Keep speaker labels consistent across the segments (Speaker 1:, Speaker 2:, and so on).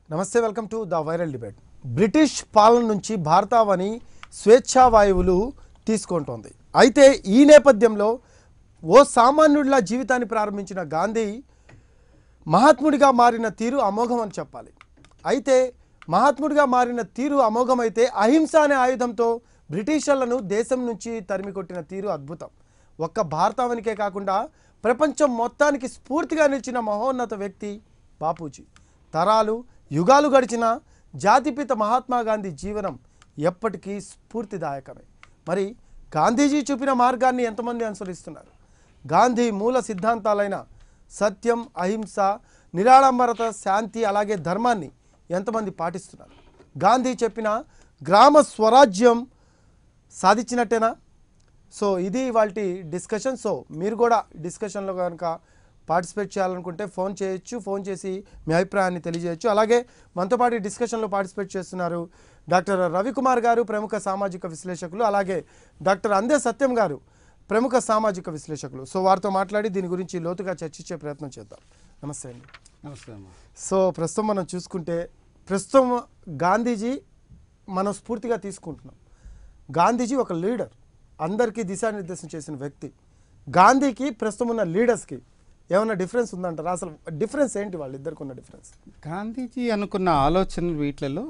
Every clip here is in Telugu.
Speaker 1: నమస్తే welcome to the viral debate British పాలన నుంచి భారతావని స్వేచ్ఛా వాయువులు తీసుకుంటోంది అయితే ఈ నేపథ్యంలో ఓ సామాన్యుడిలా జీవితాన్ని ప్రారంభించిన గాంధీ మహాత్ముడిగా మారిన తీరు అమోఘం అని చెప్పాలి అయితే మహాత్ముడిగా మారిన తీరు అమోఘమైతే అహింస అనే ఆయుధంతో బ్రిటిషర్లను దేశం నుంచి తరిమి కొట్టిన తీరు అద్భుతం ఒక్క భారతావనికే కాకుండా ప్రపంచం మొత్తానికి స్ఫూర్తిగా నిలిచిన మహోన్నత వ్యక్తి బాపూజీ తరాలు యుగాలు గడిచిన జాతిపిత మహాత్మా గాంధీ జీవనం ఎప్పటికీ స్ఫూర్తిదాయకమే మరి గాంధీజీ చూపిన మార్గాన్ని ఎంతమంది అనుసరిస్తున్నారు గాంధీ మూల సిద్ధాంతాలైన సత్యం అహింస నిరాడంబరత శాంతి అలాగే ధర్మాన్ని ఎంతమంది పాటిస్తున్నారు గాంధీ చెప్పిన గ్రామ స్వరాజ్యం సాధించినట్టేనా సో ఇది వాళ్ళ డిస్కషన్ సో మీరు కూడా డిస్కషన్లో కనుక పార్టిసిపేట్ చేయాలనుకుంటే ఫోన్ చేయొచ్చు ఫోన్ చేసి మీ అభిప్రాయాన్ని తెలియజేయచ్చు అలాగే మనతో పాటు ఈ డిస్కషన్లో పార్టిసిపేట్ చేస్తున్నారు డాక్టర్ రవికుమార్ గారు ప్రముఖ సామాజిక విశ్లేషకులు అలాగే డాక్టర్ అందే సత్యం గారు ప్రముఖ సామాజిక విశ్లేషకులు సో వారితో మాట్లాడి దీని గురించి లోతుగా చర్చించే ప్రయత్నం చేద్దాం నమస్తే అండి
Speaker 2: నమస్తే అమ్మా
Speaker 1: సో ప్రస్తుతం మనం చూసుకుంటే ప్రస్తుతం గాంధీజీ మనం స్ఫూర్తిగా తీసుకుంటున్నాం గాంధీజీ ఒక లీడర్ అందరికీ దిశానిర్దేశం చేసిన వ్యక్తి గాంధీకి ప్రస్తుతం ఉన్న లీడర్స్కి ఏమైనా డిఫరెన్స్ ఉందంటారా అసలు డిఫరెన్స్ ఏంటి వాళ్ళిద్దరికి ఉన్న డిఫరెన్స్
Speaker 2: గాంధీజీ అనుకున్న ఆలోచనలు వీటిలలో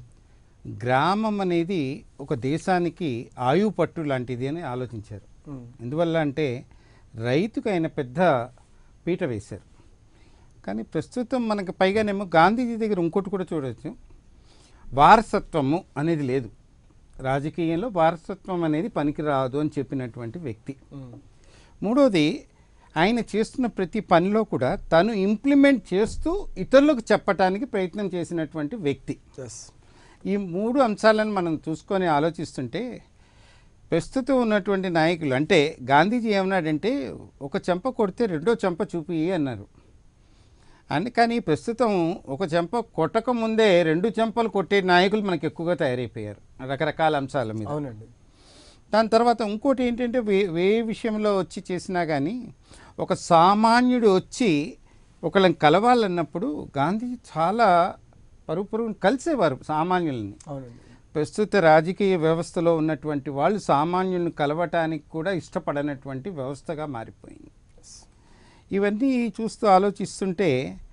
Speaker 2: గ్రామం అనేది ఒక దేశానికి ఆయువు పట్టు లాంటిది అని ఆలోచించారు ఎందువల్ల అంటే రైతుకు ఆయన పెద్ద పీట వేశారు కానీ ప్రస్తుతం మనకు పైగానేమో గాంధీజీ దగ్గర ఇంకోటి కూడా చూడవచ్చు వారసత్వము అనేది లేదు రాజకీయంలో వారసత్వం అనేది పనికిరాదు అని చెప్పినటువంటి వ్యక్తి మూడోది ఆయన చేస్తున్న ప్రతి పనిలో కూడా తను ఇంప్లిమెంట్ చేస్తూ ఇతరులకు చెప్పటానికి ప్రయత్నం చేసినటువంటి వ్యక్తి
Speaker 1: ఎస్
Speaker 2: ఈ మూడు అంశాలను మనం చూసుకొని ఆలోచిస్తుంటే ప్రస్తుతం ఉన్నటువంటి నాయకులు అంటే గాంధీజీ ఏమన్నాడంటే ఒక చెంప కొడితే రెండో చెంప చూపి అన్నారు అందుకని ప్రస్తుతం ఒక చెంప కొట్టక ముందే రెండు చెంపలు కొట్టే నాయకులు మనకు ఎక్కువగా తయారైపోయారు రకరకాల అంశాల మీద
Speaker 1: అవునండి
Speaker 2: దాని తర్వాత ఇంకోటి ఏంటంటే వే వే విషయంలో వచ్చి చేసినా కానీ ఒక సామాన్యుడు వచ్చి ఒకళ్ళని కలవాలన్నప్పుడు గాంధీ చాలా పరుగు పరుగును కలిసేవారు సామాన్యుల్ని
Speaker 1: అవునండి
Speaker 2: ప్రస్తుత రాజకీయ వ్యవస్థలో ఉన్నటువంటి వాళ్ళు సామాన్యులను కలవటానికి కూడా ఇష్టపడనటువంటి వ్యవస్థగా మారిపోయింది ఇవన్నీ చూస్తూ ఆలోచిస్తుంటే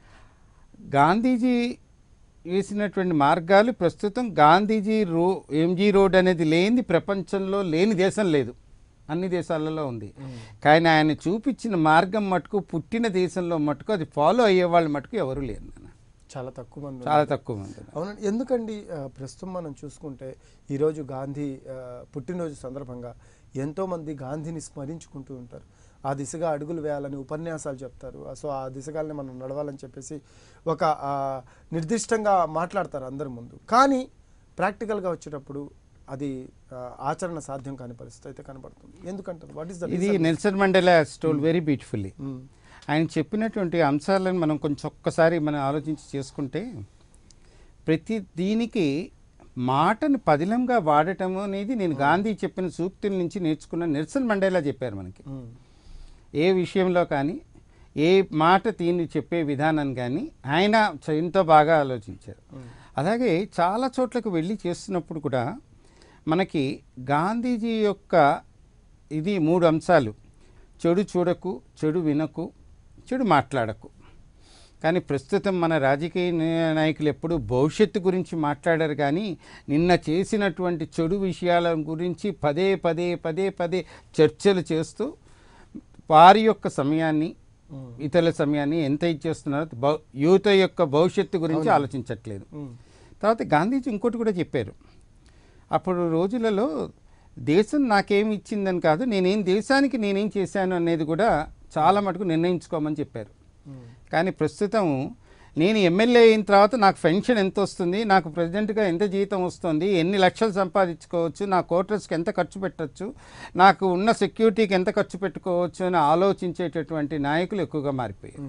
Speaker 2: గాంధీజీ వేసినటువంటి మార్గాలు ప్రస్తుతం గాంధీజీ రో ఎంజీ రోడ్ అనేది లేని ప్రపంచంలో లేని దేశం లేదు అన్ని దేశాలలో ఉంది కానీ ఆయన చూపించిన మార్గం మటుకు పుట్టిన దేశంలో మటుకు అది ఫాలో అయ్యే వాళ్ళు మటుకు ఎవరు లేరు నాన్న.
Speaker 1: చాలా తక్కువ మంది
Speaker 2: చాలా తక్కువ మంది
Speaker 1: అవునండి ఎందుకండి ఆ, ప్రస్తుతం మనం చూసుకుంటే ఈరోజు గాంధీ ఆ, పుట్టినరోజు సందర్భంగా ఎంతోమంది గాంధీని స్మరించుకుంటూ ఉంటారు ఆ దిశగా అడుగులు వేయాలని ఉపన్యాసాలు చెప్తారు ఆ, సో ఆ దిశగాల్ని మనం నడవాలని చెప్పేసి ఒక ఆ, నిర్దిష్టంగా మాట్లాడతారు అందరి ముందు కానీ ప్రాక్టికల్గా వచ్చేటప్పుడు అది ఆ, ఆచరణ సాధ్యం కాని పరిస్థితి అయితే కనబడుతుంది ఎందుకంటారు వాట్ ఈస్ ద
Speaker 2: ఇది Nelson Mandela stole very beautifully ఆయన చెప్పినటువంటి అంశాలను మనం కొంచెం ఒక్కసారి మనం ఆలోచించి చేసుకుంటే ప్రతి దీనికి మాటను పదిలంగా వాడటం అనేది నేను గాంధీ చెప్పిన సూక్తుల నుంచి నేర్చుకున్న నెల్సన్ మండేలా చెప్పారు మనకి ఏ విషయంలో కానీ ఏ మాట దీన్ని చెప్పే విధానం కానీ ఆయన చ- ఎంతో బాగా ఆలోచించారు అలాగే చాలా చోట్లకు వెళ్ళి చేస్తున్నప్పుడు కూడా మనకి గాంధీజీ యొక్క ఇది మూడు అంశాలు చెడు చూడకు చెడు వినకు చెడు మాట్లాడకు కానీ ప్రస్తుతం మన రాజకీయ నే- నాయకులు ఎప్పుడు భవిష్యత్తు గురించి మాట్లాడారు కానీ నిన్న చేసినటువంటి చెడు విషయాల గురించి పదే పదే పదే పదే చర్చలు చేస్తూ వారి యొక్క సమయాన్ని ఇతరుల సమయాన్ని ఎంత ఇచ్చేస్తున్నారో భవ- యువత యొక్క భవిష్యత్తు గురించి ఆలోచించట్లేదు తర్వాత గాంధీజీ ఇంకోటి కూడా చెప్పారు అప్పుడు రోజులలో దేశం నాకేమి ఇచ్చిందని కాదు నేనేం దేశానికి నేనేం చేశాను అనేది కూడా చాలా మటుకు నిర్ణయించుకోమని చెప్పారు కానీ ప్రస్తుతం నేను ఎమ్మెల్యే అయిన తర్వాత నాకు పెన్షన్ ఎంత వస్తుంది నాకు ప్రెసిడెంట్గా ఎంత జీతం వస్తుంది ఎన్ని లక్షలు సంపాదించుకోవచ్చు నా క్వార్టర్స్కి ఎంత ఖర్చు పెట్టచ్చు నాకు ఉన్న సెక్యూరిటీకి ఎంత ఖర్చు పెట్టుకోవచ్చు అని ఆలోచించేటటువంటి నాయకులు ఎక్కువగా మారిపోయారు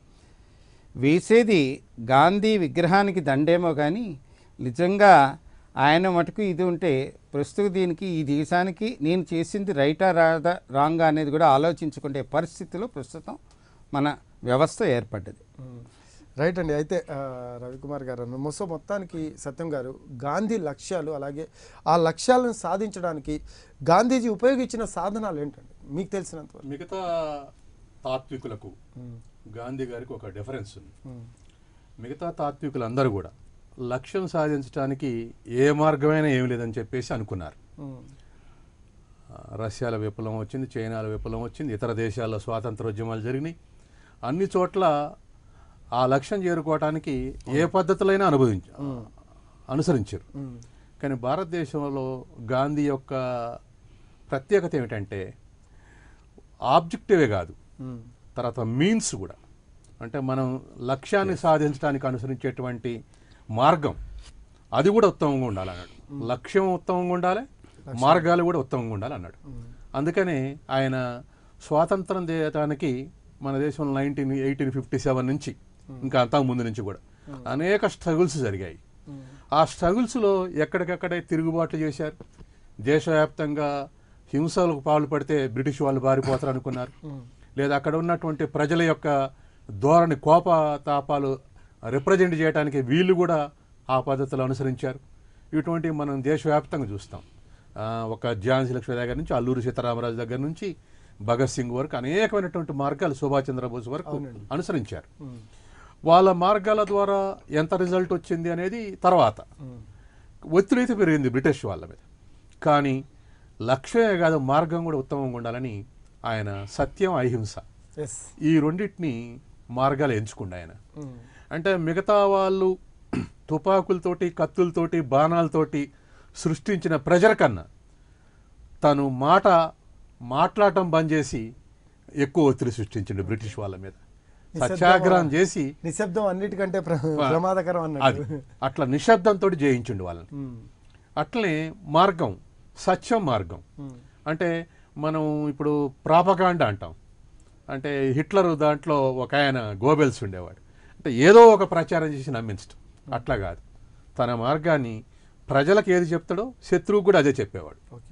Speaker 2: వేసేది గాంధీ విగ్రహానికి దండేమో కానీ నిజంగా ఆయన మటుకు ఇది ఉంటే ప్రస్తుత దీనికి ఈ దేశానికి నేను చేసింది రైటా రాదా రాంగా అనేది కూడా ఆలోచించుకునే పరిస్థితిలో ప్రస్తుతం మన వ్యవస్థ ఏర్పడ్డది
Speaker 1: రైట్ అండి అయితే ఆ, రవికుమార్ గారు మొత్తం మొత్తానికి సత్యం గారు గాంధీ లక్ష్యాలు అలాగే ఆ లక్ష్యాలను సాధించడానికి గాంధీజీ ఉపయోగించిన సాధనాలు ఏంటండి మీకు తెలిసినంత వరకు
Speaker 3: మిగతా తాత్వికులకు గాంధీ గారికి ఒక డిఫరెన్స్ ఉంది మిగతా తాత్వికులందరూ కూడా లక్ష్యం సాధించడానికి ఏ మార్గమైనా ఏమి లేదని చెప్పేసి అనుకున్నారు
Speaker 1: ఉమ్,
Speaker 3: ఆ, రష్యాల విప్లవం వచ్చింది చైనాల విప్లవం వచ్చింది ఇతర దేశాల్లో స్వాతంత్రోద్యమాలు జరిగినాయి అన్ని చోట్ల ఆ లక్ష్యం చేరుకోవటానికి ఏ పద్ధతులైనా అనుభవించ అనుసరించారు
Speaker 1: ఉమ్,
Speaker 3: కానీ భారతదేశంలో గాంధీ యొక్క ప్రత్యేకత ఏమిటంటే ఆబ్జెక్టివే కాదు
Speaker 1: ఉమ్,
Speaker 3: తర్వాత మీన్స్ కూడా అంటే మనం లక్ష్యాన్ని సాధించడానికి అనుసరించేటువంటి మార్గం అది కూడా ఉత్తమంగా ఉండాలి అన్నాడు లక్ష్యం ఉత్తమంగా ఉండాలి మార్గాలు కూడా ఉత్తమంగా ఉండాలి అన్నాడు అందుకని ఆయన స్వాతంత్రం దేయటానికి మన దేశంలో నైన్టీన్ ఎయిటీన్ ఫిఫ్టీ సెవెన్ నుంచి ఇంకా అంతకు ముందు నుంచి కూడా అనేక స్ట్రగుల్స్ జరిగాయి ఆ స్ట్రగుల్స్లో ఎక్కడికక్కడే తిరుగుబాట్లు చేశారు దేశవ్యాప్తంగా హింసలకు పాల్పడితే బ్రిటిష్ వాళ్ళు బారిపోతారు అనుకున్నారు లేదా అక్కడ ఉన్నటువంటి ప్రజల యొక్క ధోరణి కోప తాపాలు రిప్రజెంట్ చేయడానికి వీళ్ళు కూడా ఆ పద్ధతులు అనుసరించారు ఇటువంటి మనం దేశవ్యాప్తంగా చూస్తాం ఆ, ఒక ఝాన్సీ లక్ష్మి దగ్గర నుంచి అల్లూరి సీతారామరాజు దగ్గర నుంచి భగత్ సింగ్ వరకు అనేకమైనటువంటి మార్గాలు సుభాష్ చంద్రబోస్ వరకు అనుసరించారు వాళ్ళ మార్గాల ద్వారా ఎంత రిజల్ట్ వచ్చింది అనేది తర్వాత
Speaker 1: ఉమ్,
Speaker 3: ఒత్తిడి అయితే పెరిగింది బ్రిటిష్ వాళ్ళ మీద కానీ లక్ష్యమే కాదు మార్గం కూడా ఉత్తమంగా ఉండాలని ఆయన సత్యం అహింస
Speaker 1: ఎస్
Speaker 3: ఈ రెండింటిని మార్గాలు ఎంచుకుండు ఆయన
Speaker 1: ఉమ్,
Speaker 3: అంటే మిగతా వాళ్ళు తుపాకులతోటి కత్తులతోటి బాణాలతోటి సృష్టించిన ప్రెజర్ కన్నా తను మాట మాట్లాడటం బంద్ చేసి ఎక్కువ ఒత్తిడి సృష్టించిండు బ్రిటిష్ వాళ్ళ మీద సత్యాగ్రహం చేసి
Speaker 1: నిశ్శబ్దం అన్నిటికంటే ప్ర- ప్రమాదకరం
Speaker 3: అది
Speaker 1: అన్నట్టు
Speaker 3: అట్లా నిశ్శబ్దంతో జయించిండు వాళ్ళని
Speaker 1: ఉమ్,
Speaker 3: అట్లనే మార్గం సత్యం మార్గం
Speaker 1: ఉమ్,
Speaker 3: అంటే మనం ఇప్పుడు ప్రాపగాండ అంటాం అంటే హిట్లర్ దాంట్లో ఒక ఆయన గోబెల్స్ ఉండేవాడు అంటే ఏదో ఒక ప్రచారం చేసి నమ్మించడం అట్లా కాదు తన మార్గాన్ని ప్రజలకు ఏది చెప్తాడో శత్రువుకు కూడా అదే చెప్పేవాడు
Speaker 1: ఓకే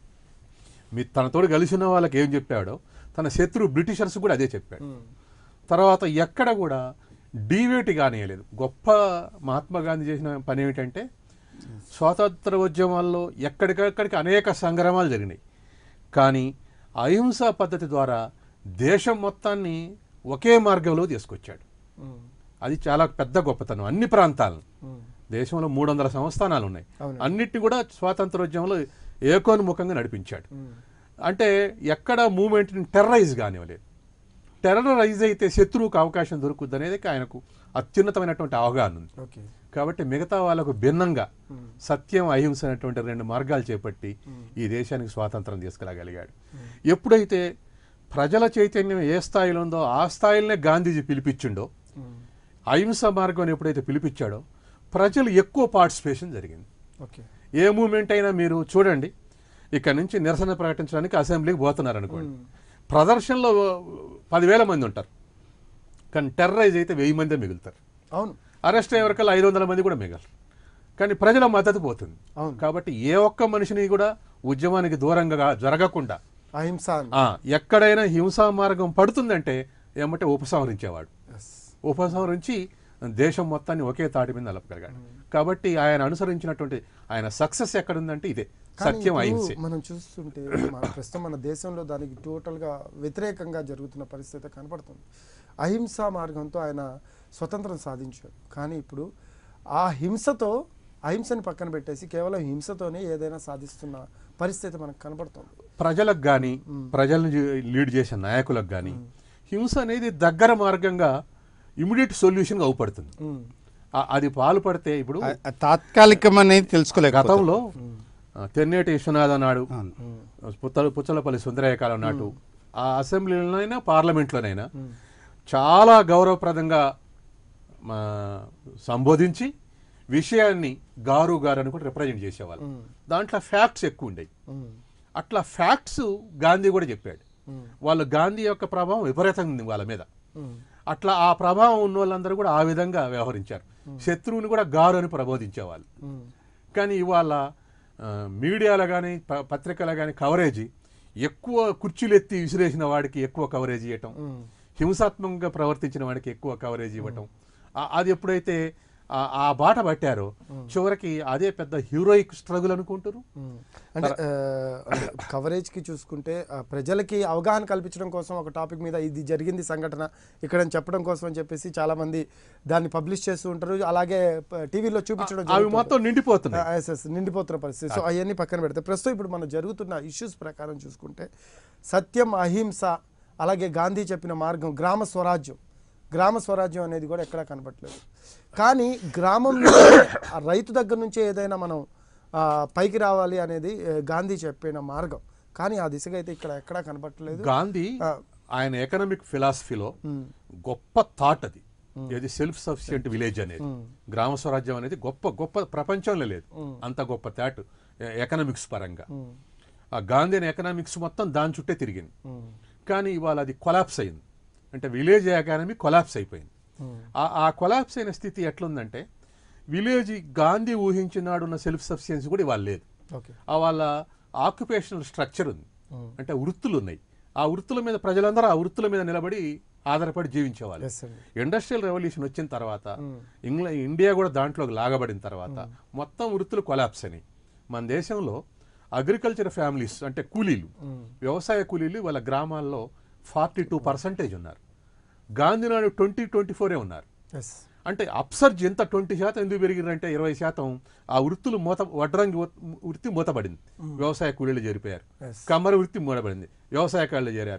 Speaker 3: మీ తనతోడు కలిసి ఉన్న వాళ్ళకి ఏం చెప్పాడో తన శత్రువు బ్రిటిషర్స్ కూడా అదే చెప్పాడు
Speaker 1: ఉమ్,
Speaker 3: తర్వాత ఎక్కడ కూడా డీవేట్ కానియలేదు గొప్ప మహాత్మా గాంధీ చేసిన పని ఏమిటంటే స్వాతంత్ర ఉద్యమాల్లో ఎక్కడికక్కడికి అనేక సంగ్రామాలు జరిగినాయి కానీ అహింసా పద్ధతి ద్వారా దేశం మొత్తాన్ని ఒకే మార్గంలో తీసుకొచ్చాడు
Speaker 1: ఉమ్,
Speaker 3: అది చాలా పెద్ద గొప్పతనం అన్ని ప్రాంతాలను
Speaker 1: ఉమ్,
Speaker 3: దేశంలో మూడు వందల సంస్థానాలు ఉన్నాయి
Speaker 1: అవును.
Speaker 3: అన్నిటిని కూడా స్వాతంత్రోద్యమంలో ఏకోన్ముఖంగా నడిపించాడు
Speaker 1: ఉమ్,
Speaker 3: అంటే ఎక్కడ మూమెంట్ని టెర్రరైజ్ కానివ్వలేదు టెర్రరైజ్ అయితే శత్రువుకు అవకాశం దొరుకుద్ది అనేది ఆయనకు అత్యున్నతమైనటువంటి అవగాహన ఉంది
Speaker 1: ఓకే
Speaker 3: కాబట్టి మిగతా వాళ్ళకు భిన్నంగా
Speaker 1: ఉమ్,
Speaker 3: సత్యం అహింస అనేటువంటి రెండు మార్గాలు చేపట్టి ఈ దేశానికి స్వాతంత్రం తీసుకురాగలిగాడు ఎప్పుడైతే ప్రజల చైతన్యం ఏ స్థాయిలో ఉందో ఆ స్థాయిలోనే గాంధీజీ పిలిపించిండో
Speaker 1: ఉమ్,
Speaker 3: అహింస మార్గం ఎప్పుడైతే పిలిపించాడో ప్రజలు ఎక్కువ పార్టిసిపేషన్ జరిగింది
Speaker 1: ఓకే
Speaker 3: ఏ మూమెంట్ అయినా మీరు చూడండి ఇక్కడ నుంచి నిరసన ప్రకటించడానికి అసెంబ్లీకి పోతున్నారు అనుకోండి ప్రదర్శనలో పదివేల మంది ఉంటారు కానీ టెర్రరైజ్ అయితే వెయ్యి మందే మిగులుతారు
Speaker 1: అవును
Speaker 3: అరెస్ట్ అయ్యే వరకల్లా ఐదు వందల మంది కూడా మిగలరు కానీ ప్రజల మద్దతు పోతుంది
Speaker 1: అవును.
Speaker 3: కాబట్టి ఏ ఒక్క మనిషిని కూడా ఉద్యమానికి దూరంగా జరగకుండా
Speaker 1: అహింస అని.
Speaker 3: ఆ, ఎక్కడైనా హింసా మార్గం పడుతుందంటే ఏమంటే ఉపసంహరించేవాడు
Speaker 1: Yes.
Speaker 3: ఉపసంహరించి దేశం మొత్తాన్ని ఒకే తాటి మీద నిలపగలిగాడు కాబట్టి ఆయన అనుసరించినటువంటి ఆయన సక్సెస్ ఎక్కడుందంటే ఇదే
Speaker 1: కానీ
Speaker 3: సత్యం
Speaker 1: ఇప్పుడు
Speaker 3: అహింసే
Speaker 1: మనం చూస్తుంటే మన ప్రస్తుతం మన దేశంలో దానికి టోటల్గా వ్యతిరేకంగా జరుగుతున్న పరిస్థితి కనపడుతుంది అహింసా మార్గంతో ఆయన స్వతంత్రం సాధించాడు కానీ ఇప్పుడు ఆ హింసతో అహింసని పక్కన పెట్టేసి కేవలం హింసతోనే ఏదైనా సాధిస్తున్న పరిస్థితి మనకు కనపడుతుంది
Speaker 3: ప్రజలకు కానీ ప్రజలను జీ- లీడ్ చేసే నాయకులకు కానీ హింస అనేది దగ్గర మార్గంగా ఇమీడియట్ సొల్యూషన్ అవుపడుతుంది
Speaker 1: ఉమ్,
Speaker 3: ఆ- అది పాల్పడితే ఇప్పుడు
Speaker 2: ఆ- ఆ తాత్కాలికం అనేది తెలుసుకోలేక
Speaker 3: గతంలో ఆ, తెన్నేటి విశ్వనాథ నాడు
Speaker 2: అవును.
Speaker 3: పుత్తల పుచ్చలపల్లి సుందరయ్య కాలం నాటు ఆ అసెంబ్లీలోనైనా పార్లమెంట్లోనైనా చాలా గౌరవప్రదంగా మా సంబోధించి విషయాన్ని గారు గారు అని కూడా రిప్రజెంట్ చేసేవాళ్ళు దాంట్లో ఫ్యాక్ట్స్ ఎక్కువ ఉండేవి
Speaker 1: ఉమ్,
Speaker 3: అట్లా ఫ్యాక్ట్స్ గాంధీ కూడా చెప్పాడు
Speaker 1: ఉమ్,
Speaker 3: వాళ్ళు గాంధీ యొక్క ప్రభావం విపరీతంగా ఉంది వాళ్ళ మీద
Speaker 1: ఉమ్,
Speaker 3: అట్లా ఆ ప్రభావం ఉన్న వాళ్ళందరూ కూడా ఆ విధంగా వ్యవహరించారు శత్రువుని కూడా గారు అని ప్రబోధించేవాళ్ళు
Speaker 1: ఉమ్,
Speaker 3: కానీ ఇవాళ ఆ, మీడియాలో కానీ పత్రికలో కానీ కవరేజీ ఎక్కువ కుర్చీలు ఎత్తి విసిరేసిన వాడికి ఎక్కువ కవరేజ్ ఇవ్వటం
Speaker 1: ఉమ్,
Speaker 3: హింసాత్మకంగా ప్రవర్తించిన వాడికి ఎక్కువ కవరేజ్ ఇవ్వటం ఆ- అది ఎప్పుడైతే ఆ- ఆ బాట పట్టారో చివరికి అదే పెద్ద హీరోయిక్ స్ట్రగుల్ అనుకుంటారు
Speaker 1: ఉమ్. అంటే ఆ, అంటే కవరేజ్కి చూసుకుంటే ఆ, ప్రజలకి అవగాహన కల్పించడం కోసం ఒక టాపిక్ మీద ఇది జరిగింది సంఘటన ఇక్కడ అని చెప్పడం కోసం అని చెప్పేసి చాలా మంది దాన్ని పబ్లిష్ చేస్తూ ఉంటారు అలాగే టీవీలో చూపించడం
Speaker 3: అవి
Speaker 1: జరుగుతుంది.
Speaker 3: మొత్తం నిండిపోతున్నాయి
Speaker 1: ఆ, yes, yes, నిండిపోతున్న పరిస్థితి సో అవన్నీ పక్కన పెడితే ప్రస్తుతం ఇప్పుడు మనం జరుగుతున్న ఇష్యూస్ ప్రకారం చూసుకుంటే సత్యం అహింస అలాగే గాంధీ చెప్పిన మార్గం గ్రామ స్వరాజ్యం గ్రామ స్వరాజ్యం అనేది కూడా ఎక్కడా కనపట్లేదు కానీ గ్రామం నుంచే, ఆ రైతు దగ్గర నుంచే ఏదైనా మనం ఆ, పైకి రావాలి అనేది ఏ, గాంధీ చెప్పిన మార్గం కానీ ఆ దిశగా అయితే ఇక్కడ ఎక్కడా కనపట్లేదు
Speaker 3: గాంధీ
Speaker 1: ఆ.
Speaker 3: ఆయన ఎకనామిక్ ఫిలాసఫీలో గొప్ప థాట్ అది ఇది సెల్ఫ్ సఫిషియెంట్ విలేజ్ అనేది గ్రామ స్వరాజ్యం అనేది గొప్ప గొప్ప ప్రపంచంలో లేదు అంత గొప్ప థాట్ ఎకనామిక్స్ పరంగా ఆ గాంధీ ఎకనామిక్స్ మొత్తం దాని చుట్టే తిరిగింది కానీ ఇవాళ అది కొలాప్స్ అయింది అంటే విలేజ్ ఎకానమీ కొలాప్స్ అయిపోయింది ఆ- ఆ కొలాప్స్ అయిన స్థితి ఎట్లుందంటే విలేజ్ గాంధీ ఊహించినాడున్న సెల్ఫ్ సఫిషియన్సీ కూడా ఇవాళ లేదు
Speaker 1: ఓకే
Speaker 3: ఆ వాళ్ళ ఆక్యుపేషనల్ స్ట్రక్చర్ ఉంది అంటే వృత్తులు ఉన్నాయి ఆ వృత్తుల మీద ప్రజలందరూ ఆ వృత్తుల మీద నిలబడి ఆధారపడి జీవించేవాళ్ళు
Speaker 1: ఎస్ అండి
Speaker 3: ఇండస్ట్రియల్ రెవల్యూషన్ వచ్చిన తర్వాత ఇంగ్లా ఇండియా కూడా దాంట్లోకి లాగబడిన తర్వాత మొత్తం వృత్తులు కొలాప్స్ అని మన దేశంలో అగ్రికల్చర్ ఫ్యామిలీస్ అంటే కూలీలు వ్యవసాయ కూలీలు వాళ్ళ గ్రామాల్లో ఫార్టీ టూ పర్సెంటేజ్ ఉన్నారు గాంధీనాడు ట్వంటీ ట్వంటీ ఫోరే ఉన్నారు
Speaker 1: ఎస్
Speaker 3: అంటే అప్సర్జ్ ఎంత ట్వంటీ శాతం ఎందుకు పెరిగిందంటే ఇరవై శాతం ఆ వృత్తులు మూత వడ్రంగి వృ- వృత్తి మూతపడింది వ్యవసాయ కూలీలు చేరిపోయారు
Speaker 1: Yes.
Speaker 3: కమ్మరి వృత్తి మూడబడింది వ్యవసాయకారులు చేరారు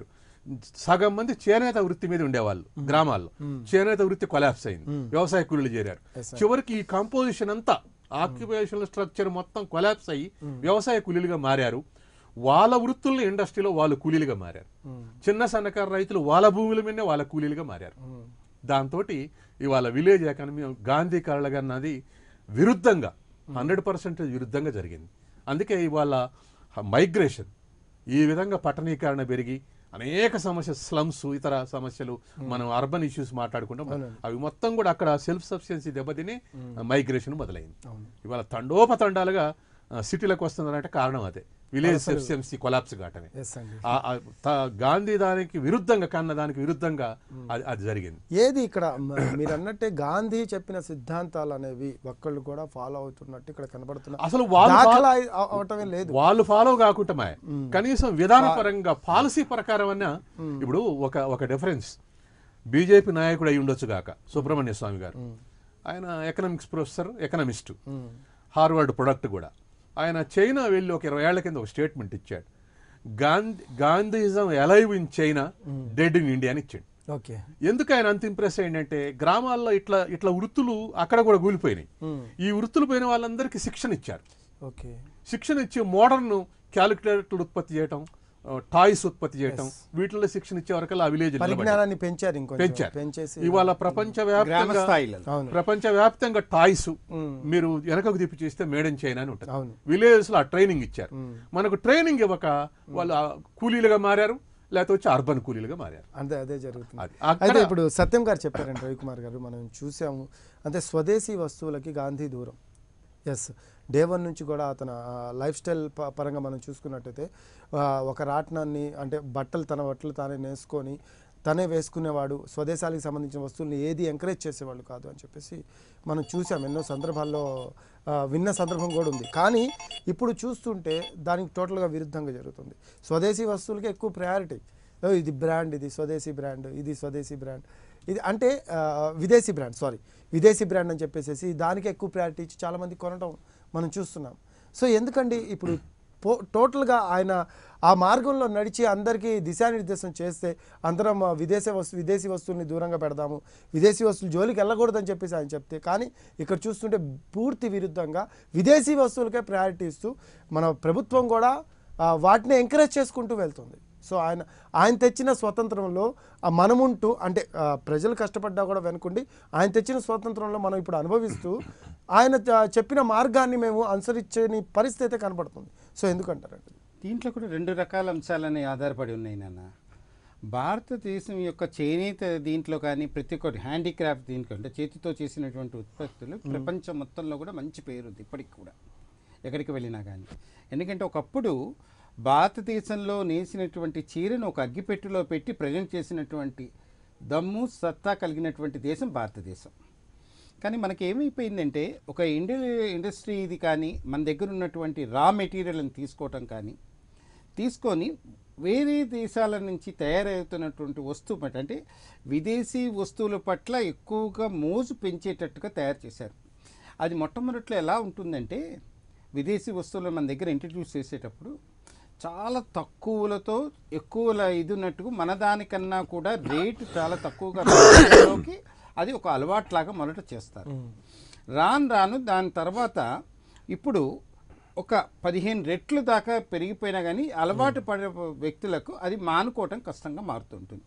Speaker 3: సగం మంది చేనేత వృత్తి మీద ఉండేవాళ్ళు గ్రామాల్లో చేనేత వృత్తి కొలాప్స్ అయింది వ్యవసాయ కూలీలు చేరారు చివరికి ఈ కంపోజిషన్ అంతా ఆక్యుపేషనల్ స్ట్రక్చర్ మొత్తం కొలాప్స్ అయ్యి వ్యవసాయ కూలీలుగా మారారు వాళ్ళ వృత్తుల్లో ఇండస్ట్రీలో వాళ్ళు కూలీలుగా మారారు చిన్న సన్నకారు రైతులు వాళ్ళ భూముల మీదనే వాళ్ళ కూలీలుగా మారారు దాంతో ఇవాళ విలేజ్ ఎకానమీ గాంధీ కళగన్నది విరుద్ధంగా హండ్రెడ్ పర్సెంటేజ్ విరుద్ధంగా జరిగింది అందుకే ఇవాళ మైగ్రేషన్ ఈ విధంగా పట్టణీకరణ పెరిగి అనేక సమస్య స్లమ్స్ ఇతర సమస్యలు మనం అర్బన్ ఇష్యూస్ మాట్లాడుకుంటాం అవి మొత్తం కూడా అక్కడ సెల్ఫ్ సఫిషియన్సీ దెబ్బతిని మైగ్రేషన్ మొదలైంది ఇవాళ తండోపతండాలుగా ఆ, సిటీలకు వస్తున్నారంటే కారణం అదే విలేజ్ సఫిషియన్సీ కొలాప్స్ కావటమే
Speaker 1: ఎస్ అండి
Speaker 3: ఆ- ఆ త- గాంధీ దానికి విరుద్ధంగా కన్న దానికి విరుద్ధంగా అది అది జరిగింది
Speaker 1: ఏది ఇక్కడ మ- మీరు అన్నట్టే గాంధీ చెప్పిన సిద్ధాంతాలు అనేవి ఒక్కళ్ళు కూడా ఫాలో అవుతున్నట్టు ఇక్కడ కనబడుతున్న
Speaker 3: అసలు వాళ్ళు
Speaker 1: దాఖలా అయి- అవ- అవటమే లేదు
Speaker 3: వాళ్ళు ఫాలో కాకుండా కనీసం విధానపరంగా పాలసీ ప్రకారం అన్న ఇప్పుడు ఒక ఒక డిఫరెన్స్ బీజేపీ నాయకుడు అయి ఉండొచ్చు గాక సుబ్రహ్మణ్య స్వామి గారు ఆయన economics professor economist Harvard product కూడా ఆయన చైనా వెళ్ళి ఒక ఇరవై ఏళ్ల కింద ఒక స్టేట్మెంట్ ఇచ్చాడు Gandhi Gandhism alive in China dead in India అని ఇచ్చాడు
Speaker 1: ఓకే
Speaker 3: ఎందుకు ఆయన అంత ఇంప్రెస్ అయ్యిందంటే గ్రామాల్లో ఇట్లా ఇట్లా వృత్తులు అక్కడ కూడా కూలిపోయినాయి ఈ వృత్తులు పోయిన వాళ్ళందరికీ శిక్షణ ఇచ్చారు
Speaker 1: ఓకే
Speaker 3: శిక్షణ ఇచ్చి మోడర్న్ క్యాలిక్యులేటర్లు ఉత్పత్తి చేయటం టాయ్స్ ఉత్పత్తి చేయటం వీటిలో శిక్షణ ఇచ్చే వరకల్లా ఆ విలేజ్
Speaker 1: పరిజ్ఞానాన్ని పెంచారు ఇంకొంచెం
Speaker 3: పెంచారు
Speaker 1: పెంచేసి
Speaker 3: ఇవాళ ప్రపంచ
Speaker 2: గ్రామ
Speaker 3: వ్యాప్తంగా
Speaker 2: స్థాయిలో
Speaker 1: అవును
Speaker 3: ప్రపంచ వ్యాప్తంగా టాయ్స్ మీరు వెనకకు తిప్పి చేస్తే మేడ్ ఇన్ చైనా అని ఉంటుంది
Speaker 1: అవును
Speaker 3: విలేజెస్ లో ఆ ట్రైనింగ్ ఇచ్చారు మనకు ట్రైనింగ్ ఇవ్వక వాళ్ళు ఆ కూలీలుగా మారారు లేకపోతే వచ్చి అర్బన్ కూలీలుగా మారారు
Speaker 1: అంతే అదే జరుగుతుంది
Speaker 3: అది అక్కడ
Speaker 1: అయితే ఇప్పుడు సత్యం గారు చెప్పారండి రవికుమార్ గారు మనం చూసాము అంటే స్వదేశీ వస్తువులకి గాంధీ దూరం ఎస్ డే వన్ నుంచి కూడా అతను లైఫ్ స్టైల్ ప- పరంగా మనం చూసుకున్నట్టయితే ఆ, ఒక రాట్నాన్ని అంటే బట్టలు తన బట్టలు తానే నేసుకొని తనే వేసుకునేవాడు స్వదేశాలకు సంబంధించిన వస్తువుల్ని ఏది ఎంకరేజ్ చేసేవాళ్ళు కాదు అని చెప్పేసి మనం చూసాం ఎన్నో సందర్భాల్లో ఆ, విన్న సందర్భం కూడా ఉంది కానీ ఇప్పుడు చూస్తుంటే దానికి టోటల్గా విరుద్ధంగా జరుగుతుంది స్వదేశీ వస్తువులకి ఎక్కువ ప్రయారిటీ ఓ, ఇది బ్రాండ్ ఇది స్వదేశీ బ్రాండ్ ఇది స్వదేశీ బ్రాండ్ ఇది అంటే ఆ, విదేశీ బ్రాండ్ సారీ విదేశీ బ్రాండ్ అని చెప్పేసి దానికి ఎక్కువ ప్రయారిటీ ఇచ్చి చాలామంది కొనడం మనం చూస్తున్నాం సో ఎందుకండి ఇప్పుడు పో టోటల్గా ఆయన ఆ మార్గంలో నడిచి అందరికీ దిశానిర్దేశం చేస్తే అందరం ఆ, విదేశీ వస్తు విదేశీ వస్తువుల్ని దూరంగా పెడదాము విదేశీ వస్తువులు జోలికి వెళ్ళకూడదని చెప్పేసి ఆయన చెప్తే కానీ ఇక్కడ చూస్తుంటే పూర్తి విరుద్ధంగా విదేశీ వస్తువులకే ప్రయారిటీ ఇస్తూ మన ప్రభుత్వం కూడా ఆ, వాటిని ఎంకరేజ్ చేసుకుంటూ వెళ్తుంది సో ఆయన ఆయన తెచ్చిన స్వతంత్రంలో ఆ మనముంటూ అంటే ఆ, ప్రజలు కష్టపడ్డా కూడా వెనుకుండి ఆయన తెచ్చిన స్వతంత్రంలో మనం ఇప్పుడు అనుభవిస్తూ ఆయన చ- చెప్పిన మార్గాన్ని మేము అనుసరించని పరిస్థితి అయితే కనబడుతుంది సో ఎందుకంటారండి
Speaker 2: దీంట్లో కూడా రెండు రకాల అంశాలని ఆధారపడి ఉన్నాయి నాన్న భారతదేశం యొక్క చేనేత దీంట్లో కానీ ప్రతి ఒక్కటి హ్యాండీక్రాఫ్ట్ దీంట్లో అంటే చేతితో చేసినటువంటి ఉత్పత్తులు ప్రపంచం మొత్తంలో కూడా మంచి పేరు ఉంది ఇప్పటికి కూడా ఎక్కడికి వెళ్ళినా కానీ ఎందుకంటే ఒకప్పుడు భారతదేశంలో నేసినటువంటి చీరను ఒక అగ్గిపెట్టులో పెట్టి ప్రజెంట్ చేసినటువంటి దమ్ము సత్తా కలిగినటువంటి దేశం భారతదేశం కానీ మనకి ఏమైపోయిందంటే ఒక ఇండి ఇండస్ట్రీ ఇది కానీ మన దగ్గర ఉన్నటువంటి రా మెటీరియల్ని తీసుకోవటం కానీ తీసుకొని వేరే దేశాల నుంచి తయారవుతున్నటువంటి వస్తువు పట్ల అంటే విదేశీ వస్తువుల పట్ల ఎక్కువగా మోజు పెంచేటట్టుగా తయారు చేశారు అది మొట్టమొదట్లో ఎలా ఉంటుందంటే విదేశీ వస్తువులు మన దగ్గర ఇంట్రడ్యూస్ చేసేటప్పుడు చాలా తక్కువలతో ఎక్కువ ఇది ఉన్నట్టుగా మన దానికన్నా కూడా రేటు చాలా తక్కువగా రావడంలోకి అది ఒక అలవాట్లాగా మొదట చేస్తారు రాను రాను దాని తర్వాత ఇప్పుడు ఒక పదిహేను రెట్లు దాకా పెరిగిపోయినా కానీ అలవాటు పడే వ్యక్తులకు అది మానుకోవటం కష్టంగా మారుతుంటుంది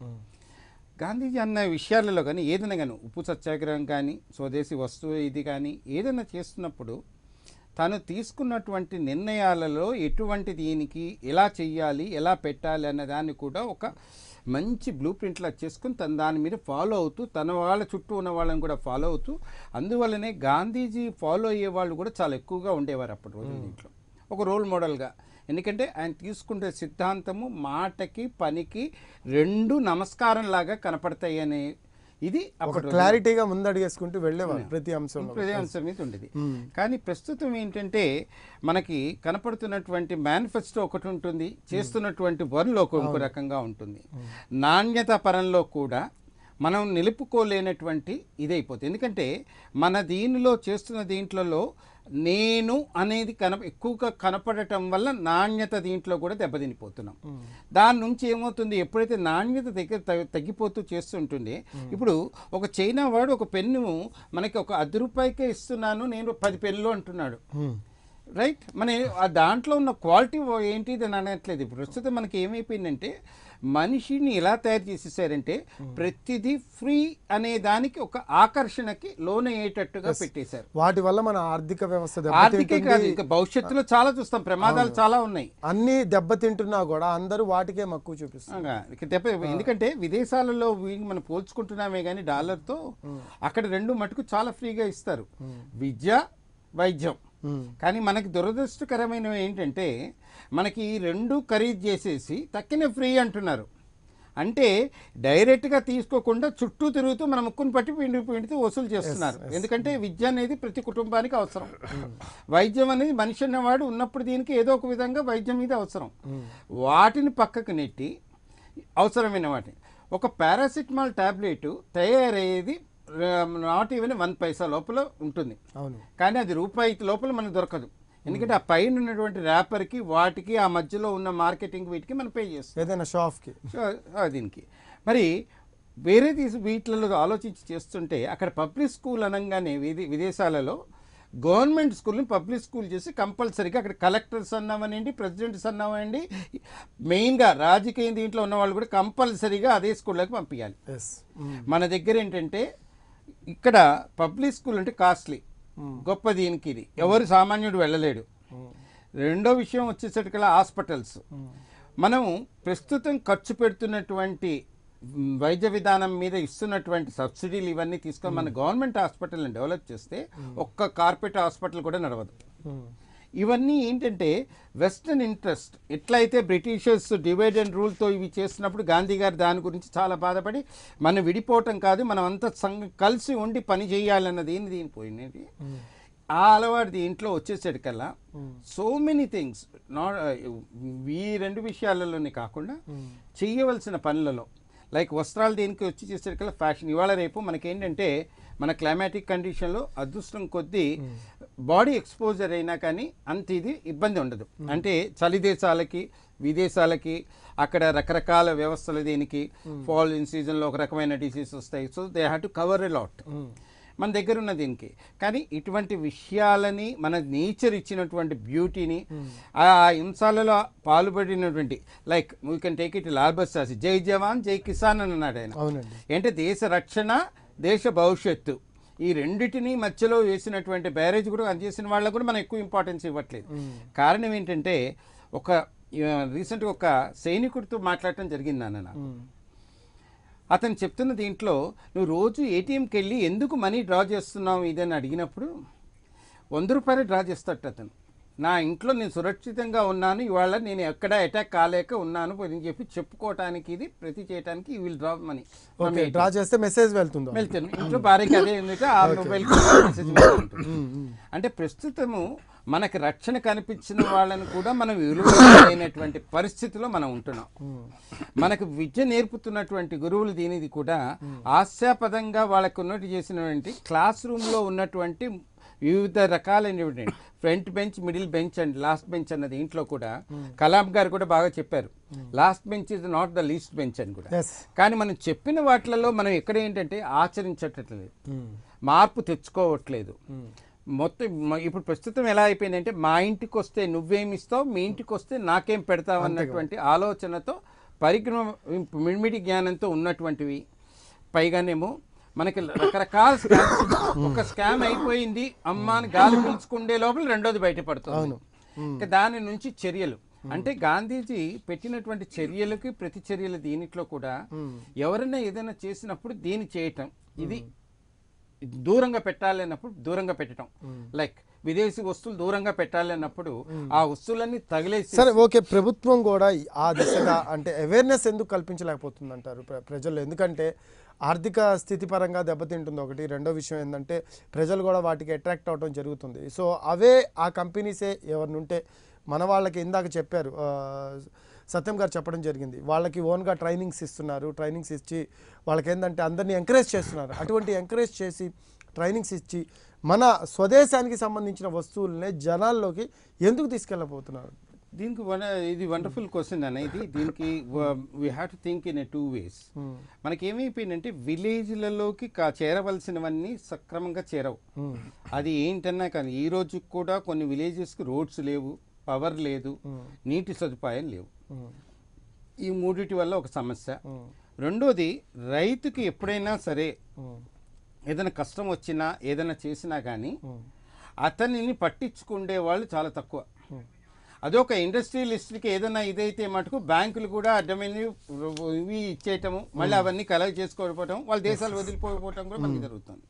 Speaker 2: గాంధీజీ అన్న విషయాలలో కానీ ఏదైనా కానీ ఉప్పు సత్యాగ్రహం కానీ స్వదేశీ వస్తువు ఇది కానీ ఏదైనా చేస్తున్నప్పుడు తను తీసుకున్నటువంటి నిర్ణయాలలో ఎటువంటి దీనికి ఎలా చెయ్యాలి ఎలా పెట్టాలి అన్న దాన్ని కూడా ఒక మంచి బ్లూ ప్రింట్లా చేసుకుని తన దాని మీద ఫాలో అవుతూ తన వాళ్ళ చుట్టూ ఉన్న వాళ్ళని కూడా ఫాలో అవుతూ అందువల్లనే గాంధీజీ ఫాలో అయ్యే వాళ్ళు కూడా చాలా ఎక్కువగా ఉండేవారు అప్పటి రోజు దీంట్లో ఒక రోల్ మోడల్గా ఎందుకంటే ఆయన తీసుకుంటే సిద్ధాంతము మాటకి పనికి రెండు నమస్కారం లాగా కనపడతాయి అనే ఇది
Speaker 1: ఒక
Speaker 2: అప్పటి రోజు
Speaker 1: క్లారిటీగా ముందడిగేసుకుంటూ వెళ్ళేవారు ప్రతి అంశంలో
Speaker 2: ప్రతి అంశం మీద ఉండేది కానీ ప్రస్తుతం ఏంటంటే మనకి కనపడుతున్నటువంటి మేనిఫెస్టో ఒకటి ఉంటుంది చేస్తున్నటువంటి వన్లో ఒక ఇంకో రకంగా ఉంటుంది నాణ్యత పరంలో కూడా మనం నిలుపుకోలేనటువంటి ఇదైపోతుంది ఎందుకంటే మన దీనిలో చేస్తున్న దీంట్లలో నేను అనేది కన ఎక్కువగా కనపడటం వల్ల నాణ్యత దీంట్లో కూడా దెబ్బతినిపోతున్నాం దాని నుంచి ఏమవుతుంది ఎప్పుడైతే నాణ్యత దగ్గర తగ్గి- తగ్గిపోతూ చేస్తుంటుంది ఇప్పుడు ఒక చైనా వాడు ఒక పెన్ను మనకి ఒక అర్ధ రూపాయికే ఇస్తున్నాను నేను పది పెన్నులు అంటున్నాడు
Speaker 1: Hmm.
Speaker 2: రైట్ మన ఆ దాంట్లో ఉన్న క్వాలిటీ ఏంటిది అని అనట్లేదు ఇప్పుడు ప్రస్తుతం మనకి ఏమైపోయిందంటే మనిషిని ఎలా తయారు చేసేసారంటే ప్రతిదీ ఫ్రీ అనే దానికి ఒక ఆకర్షణకి లోనయ్యేటట్టుగా పెట్టేశారు
Speaker 1: వాటి వల్ల మన ఆర్థిక వ్యవస్థ
Speaker 2: ఆర్థికే కాదు
Speaker 1: దెబ్బతింటుంది
Speaker 2: ఇంకా భవిష్యత్తులో చాలా చూస్తాం ప్రమాదాలు చాలా ఉన్నాయి
Speaker 1: అన్ని దెబ్బతింటున్నా కూడా అందరూ వాటికే మక్కువ చూపిస్తారు
Speaker 2: అవునా? ఇక దెబ్బ ఎందుకంటే విదేశాలలో వీటిని మనం పోల్చుకుంటున్నామే కానీ డాలర్తో అక్కడ రెండు మటుకు చాలా ఫ్రీగా ఇస్తారు విద్య వైద్యం
Speaker 1: Hmm.
Speaker 2: కానీ మనకి దురదృష్టకరమైనవి ఏంటంటే మనకి ఈ రెండు ఖరీదు చేసేసి తక్కిన ఫ్రీ అంటున్నారు అంటే డైరెక్ట్గా తీసుకోకుండా చుట్టూ తిరుగుతూ మన ముక్కును పట్టి పిండి పిండితూ వసూలు చేస్తున్నారు ఎందుకంటే విద్య అనేది ప్రతి కుటుంబానికి అవసరం వైద్యం అనేది మనిషి అన్నవాడు ఉన్నప్పుడు దీనికి ఏదో ఒక విధంగా వైద్యం మీద అవసరం వాటిని పక్కకు నెట్టి అవసరమైన వాటిని ఒక పారాసిటమాల్ టాబ్లెట్ తయారయ్యేది నాట్ ఈవెన్ వన్ పైసా లోపల ఉంటుంది
Speaker 1: అవును
Speaker 2: కానీ అది రూపాయి లోపల మనకు దొరకదు ఎందుకంటే ఆ పైన ఉన్నటువంటి ర్యాపర్కి వాటికి ఆ మధ్యలో ఉన్న మార్కెటింగ్ వీటికి మనం పే చేస్తాం
Speaker 1: ఏదైనా షాప్కి
Speaker 2: సో, ఆ దీనికి మరి వేరే తీసి వీటిలలో ఆలోచించి చేస్తుంటే అక్కడ పబ్లిక్ స్కూల్ అనగానే విదే విదేశాలలో గవర్నమెంట్ స్కూల్ని పబ్లిక్ స్కూల్ చేసి కంపల్సరీగా అక్కడ కలెక్టర్స్ అన్నామనండి ప్రెసిడెంట్స్ అన్నామనండి మెయిన్గా రాజకీయ దీంట్లో ఉన్న వాళ్ళు కూడా కంపల్సరీగా అదే స్కూల్లోకి పంపించాలి
Speaker 1: ఎస్
Speaker 2: మన దగ్గర ఏంటంటే ఇక్కడ పబ్లిక్ స్కూల్ అంటే కాస్ట్లీ గొప్ప దీనికి ఇది ఎవరు సామాన్యుడు వెళ్ళలేడు రెండో విషయం వచ్చేసరికల్లా హాస్పిటల్స్ మనం ప్రస్తుతం ఖర్చు పెడుతున్నటువంటి మ్, వైద్య విధానం మీద ఇస్తున్నటువంటి సబ్సిడీలు ఇవన్నీ తీసుకొని మన గవర్నమెంట్ హాస్పిటల్ని డెవలప్ చేస్తే ఒక్క కార్పొరేట్ హాస్పిటల్ కూడా నడవదు ఇవన్నీ ఏంటంటే వెస్టర్న్ ఇంట్రెస్ట్ ఎట్లయితే బ్రిటిషర్స్ డివైడ్ అండ్ రూల్తో ఇవి చేస్తున్నప్పుడు గాంధీ గారు దాని గురించి చాలా బాధపడి మనం విడిపోవటం కాదు మనం అంతా సంఘ కలిసి ఉండి పని చేయాలన్నది ఏంది దీని పోయినది ఆ అలవాటు దీంట్లో వచ్చేసరికల్లా సో మెనీ థింగ్స్ నాట్ ఈ రెండు విషయాలలోనే కాకుండా చేయవలసిన పనులలో లైక్ వస్త్రాలు దేనికి వచ్చి చేసేసరికల్లా ఫ్యాషన్ ఇవాళ రేపు మనకేంటంటే మన క్లైమాటిక్ కండిషన్లో అదృష్టం కొద్దీ బాడీ ఎక్స్పోజర్ అయినా కానీ అంత ఇది ఇబ్బంది ఉండదు అంటే చలి దేశాలకి విదేశాలకి అక్కడ రకరకాల వ్యవస్థలు దీనికి ఫాల్ ఇన్ సీజన్లో ఒక రకమైన డిసీజ్ వస్తాయి so they have to cover a lot మన దగ్గర ఉన్న దీనికి కానీ ఇటువంటి విషయాలని మన నేచర్ ఇచ్చినటువంటి బ్యూటీని ఆ హింసాలలో పాల్పడినటువంటి like we can take it లాల్బస్ రాసి జై జవాన్ జై కిసాన్ అని అన్నాడు ఆయన
Speaker 1: అవునండి
Speaker 2: అంటే దేశ రక్షణ దేశ భవిష్యత్తు ఈ రెండిటిని మధ్యలో వేసినటువంటి బ్యారేజ్ కూడా అందజేసిన వాళ్ళకు కూడా మనం ఎక్కువ ఇంపార్టెన్స్ ఇవ్వట్లేదు కారణం ఏంటంటే ఒక రీసెంట్గా ఒక సైనికుడితో మాట్లాడటం జరిగింది నాన్న నాకు అతను చెప్తున్న దీంట్లో నువ్వు రోజు ఏటీఎంకి వెళ్ళి ఎందుకు మనీ డ్రా చేస్తున్నావు ఇదని అడిగినప్పుడు వంద రూపాయలు డ్రా చేస్తాడు అతను నా ఇంట్లో నేను సురక్షితంగా ఉన్నాను ఇవాళ నేను ఎక్కడ అటాక్ కాలేక ఉన్నాను అని చెప్పి చెప్పుకోవటానికి ఇది ప్రతి చేయడానికి will draw money
Speaker 1: okay draw చేస్తే మెసేజ్ వెళ్తుందో
Speaker 2: వెళ్తాను ఇంట్లో భార్యకి అదే ఏంటంటే ఆ మొబైల్ మెసేజ్ వెళ్తుంటుంది. అంటే ప్రస్తుతము మనకి రక్షణ కనిపించిన వాళ్ళని కూడా మనం విలువైనటువంటి పరిస్థితిలో మనం ఉంటున్నాం మనకు విద్య నేర్పుతున్నటువంటి గురువులు దీనిది కూడా హాస్యాపదంగా వాళ్ళకు ఉన్నట్టు చేసినటువంటి క్లాస్ రూమ్లో ఉన్నటువంటి వివిధ రకాలైనటువంటి front bench middle bench and last bench అన్నది ఇంట్లో కూడా కలాం గారు కూడా బాగా చెప్పారు last bench is not the least bench అని కూడా
Speaker 1: ఎస్
Speaker 2: కానీ మనం చెప్పిన వాటిలలో మనం ఎక్కడ ఏంటంటే ఆచరించట్లేదు మార్పు తెచ్చుకోవట్లేదు మొత్తం మ- ఇప్పుడు ప్రస్తుతం ఎలా అయిపోయిందంటే మా ఇంటికి వస్తే నువ్వేమిస్తావు మీ ఇంటికి వస్తే నాకేం పెడతావు అన్నటువంటి ఆలోచనతో పరిజ్ఞానం మిడిమిడి జ్ఞానంతో ఉన్నటువంటివి పైగానేమో మనకి రకరకాల స్కామ్స్ ఒక స్కామ్ అయిపోయింది అమ్మ అని గాలి పీల్చుకుండే లోపల రెండోది బయటపడుతుంది ఇంకా దాని నుంచి చర్యలు అంటే గాంధీజీ పెట్టినటువంటి చర్యలకి ప్రతి చర్యలు దీనిట్లో కూడా ఎవరైనా ఏదైనా చేసినప్పుడు దీన్ని చేయటం ఇది దూరంగా పెట్టాలి అన్నప్పుడు దూరంగా పెట్టడం లైక్ విదేశీ వస్తువులు దూరంగా పెట్టాలి అన్నప్పుడు ఆ వస్తువులన్నీ తగిలేసి
Speaker 1: సరే ఓకే ప్రభుత్వం కూడా ఆ దిశగా అంటే అవేర్నెస్ ఎందుకు కల్పించలేకపోతుంది అంటారు ప్ర- ప్రజల్లో ఎందుకంటే ఆర్థిక స్థితి పరంగా దెబ్బతింటుంది ఒకటి రెండో విషయం ఏంటంటే ప్రజలు కూడా వాటికి అట్రాక్ట్ అవడం జరుగుతుంది సో అవే ఆ కంపెనీసే ఎవరిని ఉంటే మన వాళ్ళకి ఇందాక చెప్పారు ఆ, సత్యం గారు చెప్పడం జరిగింది వాళ్ళకి ఓన్గా ట్రైనింగ్స్ ఇస్తున్నారు ట్రైనింగ్స్ ఇచ్చి వాళ్ళకి ఏంటంటే అందరినీ ఎంకరేజ్ చేస్తున్నారు అటువంటి ఎంకరేజ్ చేసి ట్రైనింగ్స్ ఇచ్చి మన స్వదేశానికి సంబంధించిన వస్తువులనే జనాల్లోకి ఎందుకు తీసుకెళ్ళబోతున్నారు
Speaker 2: దీనికి వన ఇది వండర్ఫుల్ క్వశ్చన్ అనేది దీనికి we have to think in a two ways మనకి ఏమైపోయిందంటే విలేజ్లలోకి కా చేరవలసినవన్నీ సక్రమంగా చేరవు అది ఏంటన్నా కానీ ఈ రోజు కూడా కొన్ని విలేజెస్కి రోడ్స్ లేవు పవర్ లేదు నీటి సదుపాయం లేవు ఈ మూడిటి వల్ల ఒక సమస్య రెండోది రైతుకి ఎప్పుడైనా సరే ఏదైనా కష్టం వచ్చినా ఏదైనా చేసినా కానీ అతనిని పట్టించుకుండే వాళ్ళు చాలా తక్కువ అదొక ఇండస్ట్రియలిస్ట్కి ఏదైనా ఇదైతే మటుకు బ్యాంకులు కూడా అడ్డమైనవి ఇవి ఇచ్చేయటము మళ్ళీ అవన్నీ కలెక్ట్ చేసుకోకపోవటం వాళ్ళ దేశాలు వదిలిపోవటం కూడా మనకి జరుగుతుంది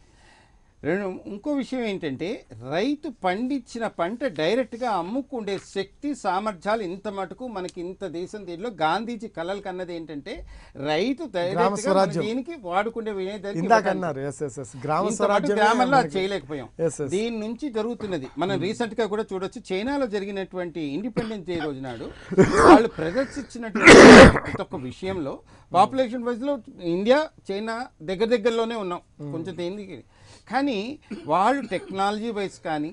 Speaker 2: రెండు ఇంకో విషయం ఏంటంటే రైతు పండించిన పంట డైరెక్ట్గా అమ్ముకుండే శక్తి సామర్థ్యాలు ఇంత మటుకు మనకి ఇంత దేశం దీనిలో గాంధీజీ కలలు కన్నది ఏంటంటే రైతు డైరెక్ట్గా మన
Speaker 1: స్వరాజ్యం.
Speaker 2: దీనికి వాడుకునే వినియోగదారునికి
Speaker 1: ఇందాక
Speaker 2: ఇవ్వడానికి.
Speaker 1: అన్నారు ఎస్ ఎస్ ఎస్ గ్రామ
Speaker 2: ఇంత మటుకు
Speaker 1: స్వరాజ్యమే
Speaker 2: గ్రామాల్లో అది
Speaker 1: మనకి-
Speaker 2: చేయలేకపోయాం
Speaker 1: Yes, yes.
Speaker 2: దీని నుంచి జరుగుతున్నది మనం రీసెంట్ గా కూడా చూడొచ్చు చైనాలో జరిగినటువంటి ఇండిపెండెన్స్ డే రోజు నాడు వాళ్ళు ప్రదర్శించినటువంటి ప్రతి ఒక్క విషయంలో పాపులేషన్ వైజ్ లో ఇండియా చైనా దగ్గర దగ్గరలోనే ఉన్నాం కొంచెం దేనికి కానీ వాళ్ళు టెక్నాలజీ వైజ్ కానీ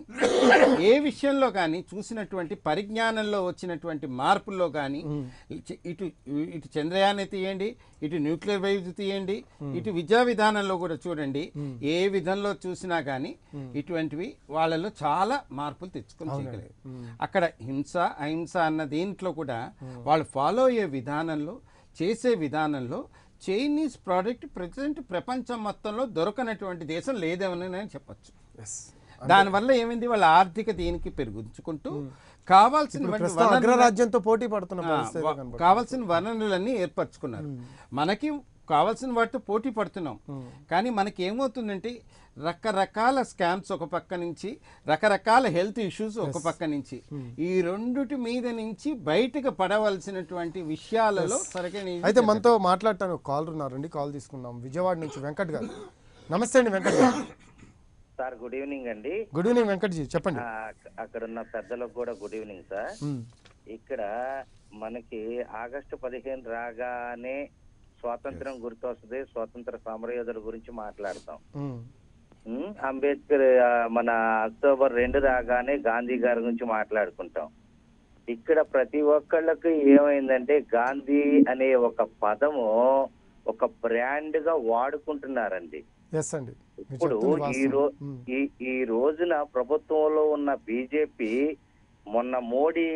Speaker 2: ఏ విషయంలో కానీ చూసినటువంటి పరిజ్ఞానంలో వచ్చినటువంటి మార్పుల్లో కానీ ఇటు- ఇటు ఇటు చంద్రయాన్ తీయండి ఇటు న్యూక్లియర్ వైజ్ తీయండి ఇటు విద్యా విధానంలో కూడా చూడండి ఏ విధంలో చూసినా కానీ ఇటువంటివి వాళ్ళలో చాలా మార్పులు తెచ్చుకొని చేయగలిగారు అక్కడ హింస అహింస అన్న దీంట్లో కూడా వాళ్ళు ఫాలో అయ్యే విధానంలో చేసే విధానంలో చైనీస్ ప్రోడక్ట్ ప్రజెంట్ ప్రపంచం మొత్తంలో దొరకనటువంటి దేశం లేదేమని నేను చెప్పొచ్చు
Speaker 1: Yes.
Speaker 2: దానివల్ల ఏమైంది వాళ్ళ ఆర్థిక దీనికి పెరుగుంచుకుంటూ కావాల్సిన
Speaker 1: ప్రస్తుతం అగ్రరాజ్యంతో పోటీ పడుతున్న పరిస్థితి
Speaker 2: వా-
Speaker 1: కనబడుతుంది.
Speaker 2: కావాల్సిన వనరులన్నీ ఏర్పరచుకున్నారు మనకి కావాల్సిన వాటితో పోటీ పడుతున్నాం కానీ మనకి ఏమవుతుందంటే రకరకాల స్కామ్స్ ఒక పక్క నుంచి రకరకాల హెల్త్ ఇష్యూస్ ఒక పక్క నుంచి ఈ రెండుటి మీద నుంచి బయటకు పడవలసినటువంటి విషయాలలో సరైన ఇది
Speaker 1: అయితే మనతో మాట్లాడటానికి కాల్ ఉన్నారండి కాల్ తీసుకుందాం విజయవాడ నుంచి వెంకట్ గారు నమస్తే అండి వెంకట్ గారు
Speaker 4: సార్ గుడ్ ఈవినింగ్ అండి
Speaker 1: గుడ్ ఈవినింగ్ వెంకట్ జీ చెప్పండి
Speaker 4: ఆ, అక్కడ ఉన్న పెద్దలకు కూడా గుడ్ ఈవినింగ్ సార్
Speaker 1: మ్మ్.
Speaker 4: ఇక్కడ మనకి ఆగస్టు పదిహేను రాగానే స్వాతంత్రం గుర్తొస్తుంది స్వాతంత్ర సమరయోధుల గురించి మాట్లాడతాం
Speaker 1: మ్మ్.
Speaker 4: ఉమ్, అంబేద్కర్ ఆ, మన అక్టోబర్ రెండు రాగానే గాంధీ గారి గురించి మాట్లాడుకుంటాం ఇక్కడ ప్రతి ఒక్కళ్ళకి ఏమైందంటే గాంధీ అనే ఒక పదము ఒక బ్రాండ్ గా వాడుకుంటున్నారండి
Speaker 1: ఎస్ అండి మీరు
Speaker 4: ఇప్పుడు
Speaker 1: చెప్తుంది
Speaker 4: ఈ రో
Speaker 1: వాస్తవం. మ్మ్.
Speaker 4: ఈ ఈ రోజున ప్రభుత్వంలో ఉన్న బీజేపీ మొన్న మోడీ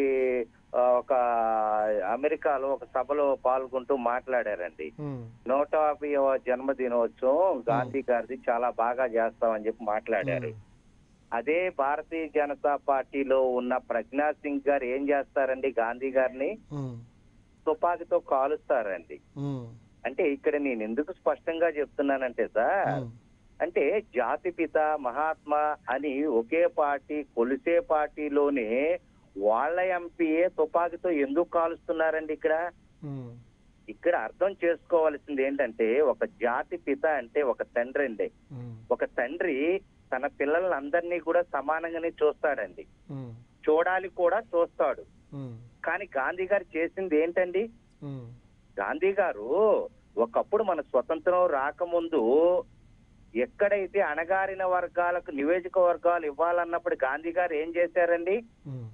Speaker 4: ఆ, ఒక అమెరికాలో ఒక సభలో పాల్గొంటూ మాట్లాడారండి
Speaker 1: మ్మ్.
Speaker 4: నూట యాభైవ జన్మదినోత్సవం గాంధీ గారిది చాలా బాగా చేస్తామని చెప్పి మాట్లాడారు అదే భారతీయ జనతా పార్టీలో ఉన్న ప్రజ్ఞా సింగ్ గారు ఏం చేస్తారండి గాంధీ గారిని
Speaker 1: మ్మ్.
Speaker 4: తుపాకీతో కాలుస్తారండి
Speaker 1: మ్మ్.
Speaker 4: అంటే ఇక్కడ నేను ఎందుకు స్పష్టంగా చెప్తున్నానంటే సార్
Speaker 1: మ్మ్.
Speaker 4: అంటే జాతిపిత మహాత్మా అని ఒకే పార్టీ కొలిసే పార్టీలోనే వాళ్ళ ఎంపీఏ తుపాకీతో ఎందుకు కాలుస్తున్నారండి ఇక్కడ
Speaker 1: ఉమ్,
Speaker 4: ఇక్కడ అర్థం చేసుకోవాల్సింది ఏంటంటే ఒక జాతి పిత అంటే ఒక తండ్రి అండి
Speaker 1: ఉమ్,
Speaker 4: ఒక తండ్రి తన పిల్లల్ని అందరినీ కూడా సమానంగానే చూస్తాడండి
Speaker 1: ఉమ్,
Speaker 4: చూడాలి కూడా చూస్తాడు
Speaker 1: ఉమ్,
Speaker 4: కానీ గాంధీ గారు చేసింది ఏంటండి
Speaker 1: ఉమ్,
Speaker 4: గాంధీ గారు ఒకప్పుడు మన స్వతంత్రం రాకముందు ఎక్కడైతే అణగారిన వర్గాలకు నియోజకవర్గాలు ఇవ్వాలన్నప్పుడు గాంధీ గారు ఏం చేశారండి
Speaker 1: ఉమ్,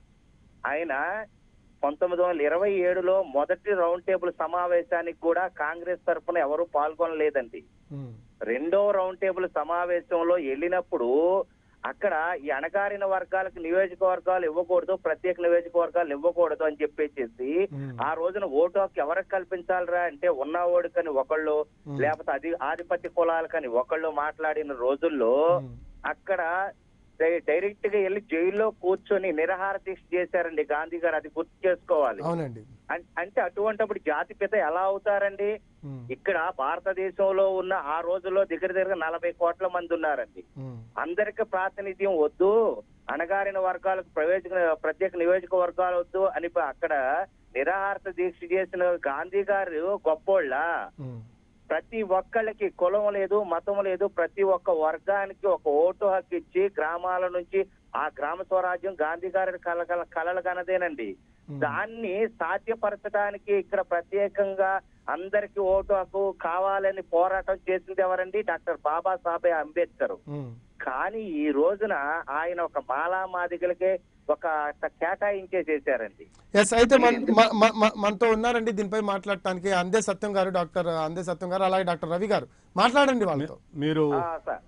Speaker 4: ఆయన పంతొమ్మిది వందల ఇరవై ఏడులో మొదటి రౌండ్ టేబుల్ సమావేశానికి కూడా కాంగ్రెస్ తరఫున ఎవరు పాల్గొనలేదండి
Speaker 1: ఉమ్,
Speaker 4: రెండో రౌండ్ టేబుల్ సమావేశంలో వెళ్ళినప్పుడు అక్కడ ఈ అణగారిన వర్గాలకు నియోజకవర్గాలు ఇవ్వకూడదు ప్రత్యేక నియోజకవర్గాలు ఇవ్వకూడదు అని చెప్పేసి
Speaker 1: ఉమ్,
Speaker 4: ఆ రోజున ఓటు హక్కు ఎవరికి కల్పించాలరా అంటే ఉన్న ఓడికని ఒకళ్ళు
Speaker 1: Hmm.
Speaker 4: లేకపోతే అది ఆధిపత్య కులాలకని ఒకళ్ళు మాట్లాడిన రోజుల్లో
Speaker 1: ఉమ్,
Speaker 4: అక్కడ డై- డైరెక్ట్ గా వెళ్ళి జైల్లో కూర్చొని నిరాహార దీక్ష చేశారండి గాంధీ గారు అది గుర్తు చేసుకోవాలి
Speaker 1: అవునండి
Speaker 4: అన్- అంటే అటువంటిప్పుడు జాతిపిత ఎలా అవుతారండి
Speaker 1: ఉమ్,
Speaker 4: ఇక్కడ భారతదేశంలో ఉన్న ఆ రోజుల్లో దగ్గర దగ్గర నలభై కోట్ల మంది ఉన్నారండి
Speaker 1: ఉమ్,
Speaker 4: అందరికి ప్రాతినిధ్యం వద్దు అణగారిన వర్గాలకు ప్రవేశ ప్రత్యేక నియోజకవర్గాలు వద్దు అని ప- అక్కడ నిరాహార దీక్ష చేసిన గాంధీ గారు గొప్పోళ్ళ
Speaker 1: ఉమ్,
Speaker 4: ప్రతి ఒక్కళ్ళకి కులం లేదు మతం లేదు ప్రతి ఒక్క వర్గానికి ఒక ఓటు హక్కు ఇచ్చి గ్రామాల నుంచి ఆ గ్రామ స్వరాజ్యం గాంధీ గారి కల కల- కలలు కనదేనండి
Speaker 1: ఉమ్.
Speaker 4: దాన్ని సాధ్యపరచడానికి ఇక్కడ ప్రత్యేకంగా అందరికి ఓటు హక్కు కావాలని పోరాటం చేసింది ఎవరండి డాక్టర్ బాబాసాహెబ్ అంబేద్కర్
Speaker 1: ఉమ్,
Speaker 4: కానీ ఈ రోజున ఆయన ఒక మాలా మాదిగలకే ఒక కేటాయించేసేసారండి
Speaker 1: ఎస్ అయితే మన మ- మ- మ- మనతో ఉన్నారండి దీనిపై మాట్లాడటానికి అందే సత్యం గారు డాక్టర్ అందే సత్యం గారు అలాగే డాక్టర్ రవి గారు మాట్లాడండి వాళ్ళతో
Speaker 3: మీరు
Speaker 4: ఆ, సార్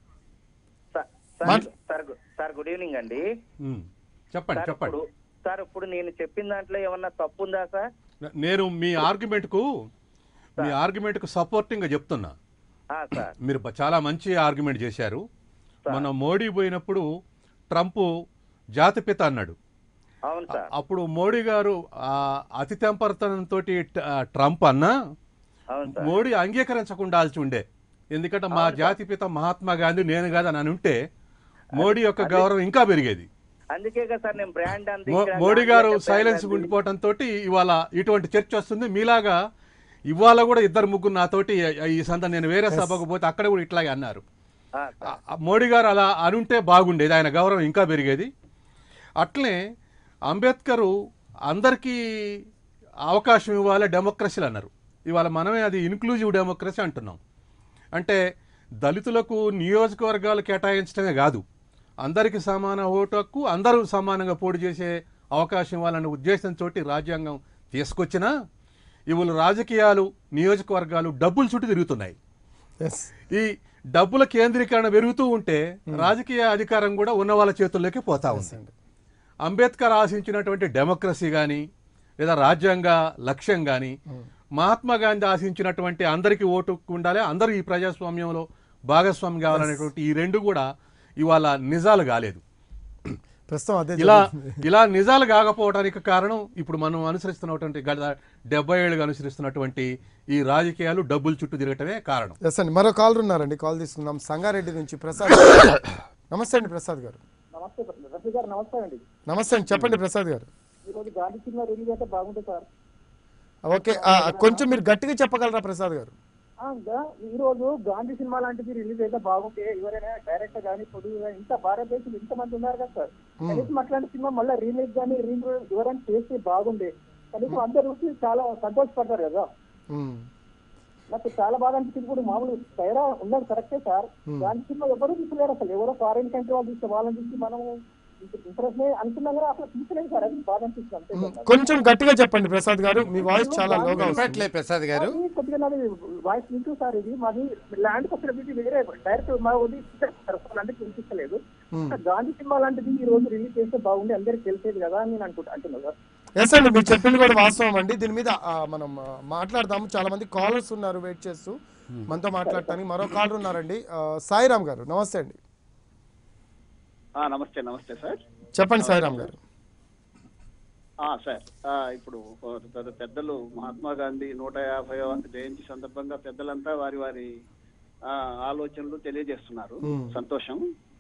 Speaker 4: సార్, సార్
Speaker 1: మాట్-
Speaker 4: సార్ గు- సార్ గుడ్ ఈవినింగ్ అండి
Speaker 3: ఉమ్, చెప్పండి
Speaker 4: సార్
Speaker 3: చెప్పండి
Speaker 4: ఇప్పుడు సార్ ఇప్పుడు నేను చెప్పిన దాంట్లో ఏమన్నా తప్పు ఉందా సార్
Speaker 3: నేను మీ ఆర్గ్యుమెంట్కు మీ ఆర్గ్యుమెంట్కు సపోర్టింగ్గా చెప్తున్నా
Speaker 4: ఆ, సార్
Speaker 3: మీరు బ- చాలా మంచి ఆర్గ్యుమెంట్ చేశారు మన మోడీ పోయినప్పుడు ట్రంప్ జాతిపిత అన్నాడు
Speaker 4: అవును సార్
Speaker 3: అప్పుడు మోడీ గారు ఆ, అతి తెంపరతనంతో ట్రంప్ అన్నా
Speaker 4: అవును సార్
Speaker 3: మోడీ అంగీకరించకుండాల్సి ఉండే ఎందుకంటే మా జాతిపిత మహాత్మా గాంధీ నేను కాదని అని ఉంటే మోడీ యొక్క గౌరవం ఇంకా పెరిగేది
Speaker 4: అందుకే కదా సార్ నేను బ్రాండ్ అంది
Speaker 3: మో-
Speaker 4: ఇక్కడ
Speaker 3: మోడీ
Speaker 4: గాంధీ
Speaker 3: గారు
Speaker 4: అంటే
Speaker 3: సైలెన్స్
Speaker 4: brand అంది.
Speaker 3: ఉండిపోవటంతో ఇవాళ ఇటువంటి చర్చ వస్తుంది మీలాగా ఇవాళ కూడా ఇద్దరు ముగ్గురు నాతోటి ఈ సంత నేను వేరే సభకు పోతే అక్కడ కూడా ఇట్లాగే అన్నారు
Speaker 4: ఆ, సార్.
Speaker 3: ఆ- మోడీ గారు అలా అనుంటే బాగుండేది ఆయన గౌరవం ఇంకా పెరిగేది అట్లే అంబేద్కరు అందరికీ అవకాశం ఇవ్వాలి డెమోక్రసీలు అన్నారు ఇవాళ మనమే అది ఇన్క్లూజివ్ డెమోక్రసీ అంటున్నాం అంటే దళితులకు నియోజకవర్గాలు కేటాయించడమే కాదు అందరికీ సమాన ఓటు హక్కు అందరూ సమానంగా పోటీ చేసే అవకాశం ఇవ్వాలనే ఉద్దేశంతో రాజ్యాంగం తీసుకొచ్చినా ఇవాళ రాజకీయాలు నియోజకవర్గాలు డబ్బులు చుట్టూ తిరుగుతున్నాయి
Speaker 1: ఎస్
Speaker 3: ఈ డబ్బుల కేంద్రీకరణ పెరుగుతూ ఉంటే రాజకీయ అధికారం కూడా ఉన్న వాళ్ళ చేతుల్లోకి పోతా ఉంది అంబేద్కర్ ఆశించినటువంటి డెమోక్రసీ కానీ లేదా రాజ్యాంగ లక్ష్యం కానీ మహాత్మా గాంధీ ఆశించినటువంటి అందరికీ ఓటు ఉండాలి అందరూ ఈ ప్రజాస్వామ్యంలో భాగస్వామి కావాలనేటువంటి ఈ రెండు కూడా ఇవాళ నిజాలు కాలేదు
Speaker 1: ప్రస్తుతం అదే
Speaker 3: ఇలా
Speaker 1: జరుగుతుంది.
Speaker 3: ఇలా నిజాలు కాకపోవడానికి కారణం ఇప్పుడు మనం అనుసరిస్తున్నటువంటి గత డెబ్బై ఏళ్ళుగా అనుసరిస్తున్నటువంటి ఈ రాజకీయాలు డబ్బుల చుట్టూ తిరగటమే కారణం
Speaker 1: ఎస్ అండి మరో కాల్ ఉన్నారండి కాల్ తీసుకుందాం సంగారెడ్డి నుంచి ప్రసాద్ నమస్తే అండి ప్రసాద్ గారు
Speaker 5: నమస్తే రఫీ గారు నమస్తే అండి
Speaker 1: నమస్తే అండి చెప్పండి ప్రసాద్ గారు
Speaker 5: ఈరోజు గాంధీ సినిమా రిలీజ్ అయితే బాగుంటుంది సార్
Speaker 1: ఓకే ఆ, కొంచెం మీరు గట్టిగా చెప్పగలరా ప్రసాద్ గారు
Speaker 5: ఆ, గా- ఈ రోజు గాంధీ సినిమా లాంటిది రిలీజ్ అయితే బాగుంటే ఎవరైనా డైరెక్టర్ కానీ ప్రొడ్యూసర్ కానీ ఇంత భారతదేశంలో ఇంత మంది ఉన్నారు కదా సార్ కనీసం అట్లాంటి సినిమా మళ్ళీ రీమేక్ కానీ రీమేక్ ఎవరైనా చేస్తే బాగుండే కనీసం అందరు చూసి చాలా సంతోషపడతారు కదా
Speaker 1: ఉమ్,
Speaker 5: నాకు చాలా బాగా అనిపించింది కూడా మామూలు తయారా ఉన్నది కరెక్టే సార్ గాంధీ సినిమా ఎవరు తీసలేరు అసలు ఎవరో ఫారిన్ కంట్రీ వాళ్ళు తీస్తే వాళ్ళని చూసి మనం ఇంట్రెస్ట్ అనుకున్నాం కానీ అసలు తీసలేదు సార్ అది బాగా అనిపిస్తుంది అంతే కదా.
Speaker 1: కొంచెం గట్టిగా చెప్పండి ప్రసాద్ గారు మీ వాయిస్ చాలా లోగా వస్తుంది
Speaker 2: వినపట్లే ప్రసాద్ గారు
Speaker 5: అది కొద్దిగా నాది వాయిస్ వింటూ సార్ ఇది మాది ల్యాండ్ ఫెసిలిటీ వేరే డైరెక్ట్ మా ఊరి అందుకే వినిపించలేదు గాంధీ సినిమా లాంటిది ఈ రోజు రిలీజ్ చేస్తే బాగుండి అందరికి తెలిసేది కదా అని నేను అనుకుంటా అంటున్నా సార్
Speaker 1: ఎస్ అండి మీరు చెప్పింది కూడా వాస్తవం అండి దీని మీద ఆ, మనం ఆ, మాట్లాడదాము చాలా మంది కాలర్స్ ఉన్నారు వెయిట్ చేస్తూ మనతో మాట్లాడటానికి మరో కాలర్ ఉన్నారండి ఆ, సాయిరామ్ గారు నమస్తే అండి
Speaker 6: ఆ, నమస్తే నమస్తే సార్
Speaker 1: చెప్పండి సాయిరామ్ గారు
Speaker 6: ఆ, సార్ ఆ, ఇప్పుడు ఓ పెద్ద- పెద్దలు మహాత్మా గాంధీ నూట యాభై జయంతి సందర్భంగా పెద్దలంతా వారి వారి ఆ, ఆలోచనలు తెలియజేస్తున్నారు
Speaker 1: మ్మ్.
Speaker 6: సంతోషం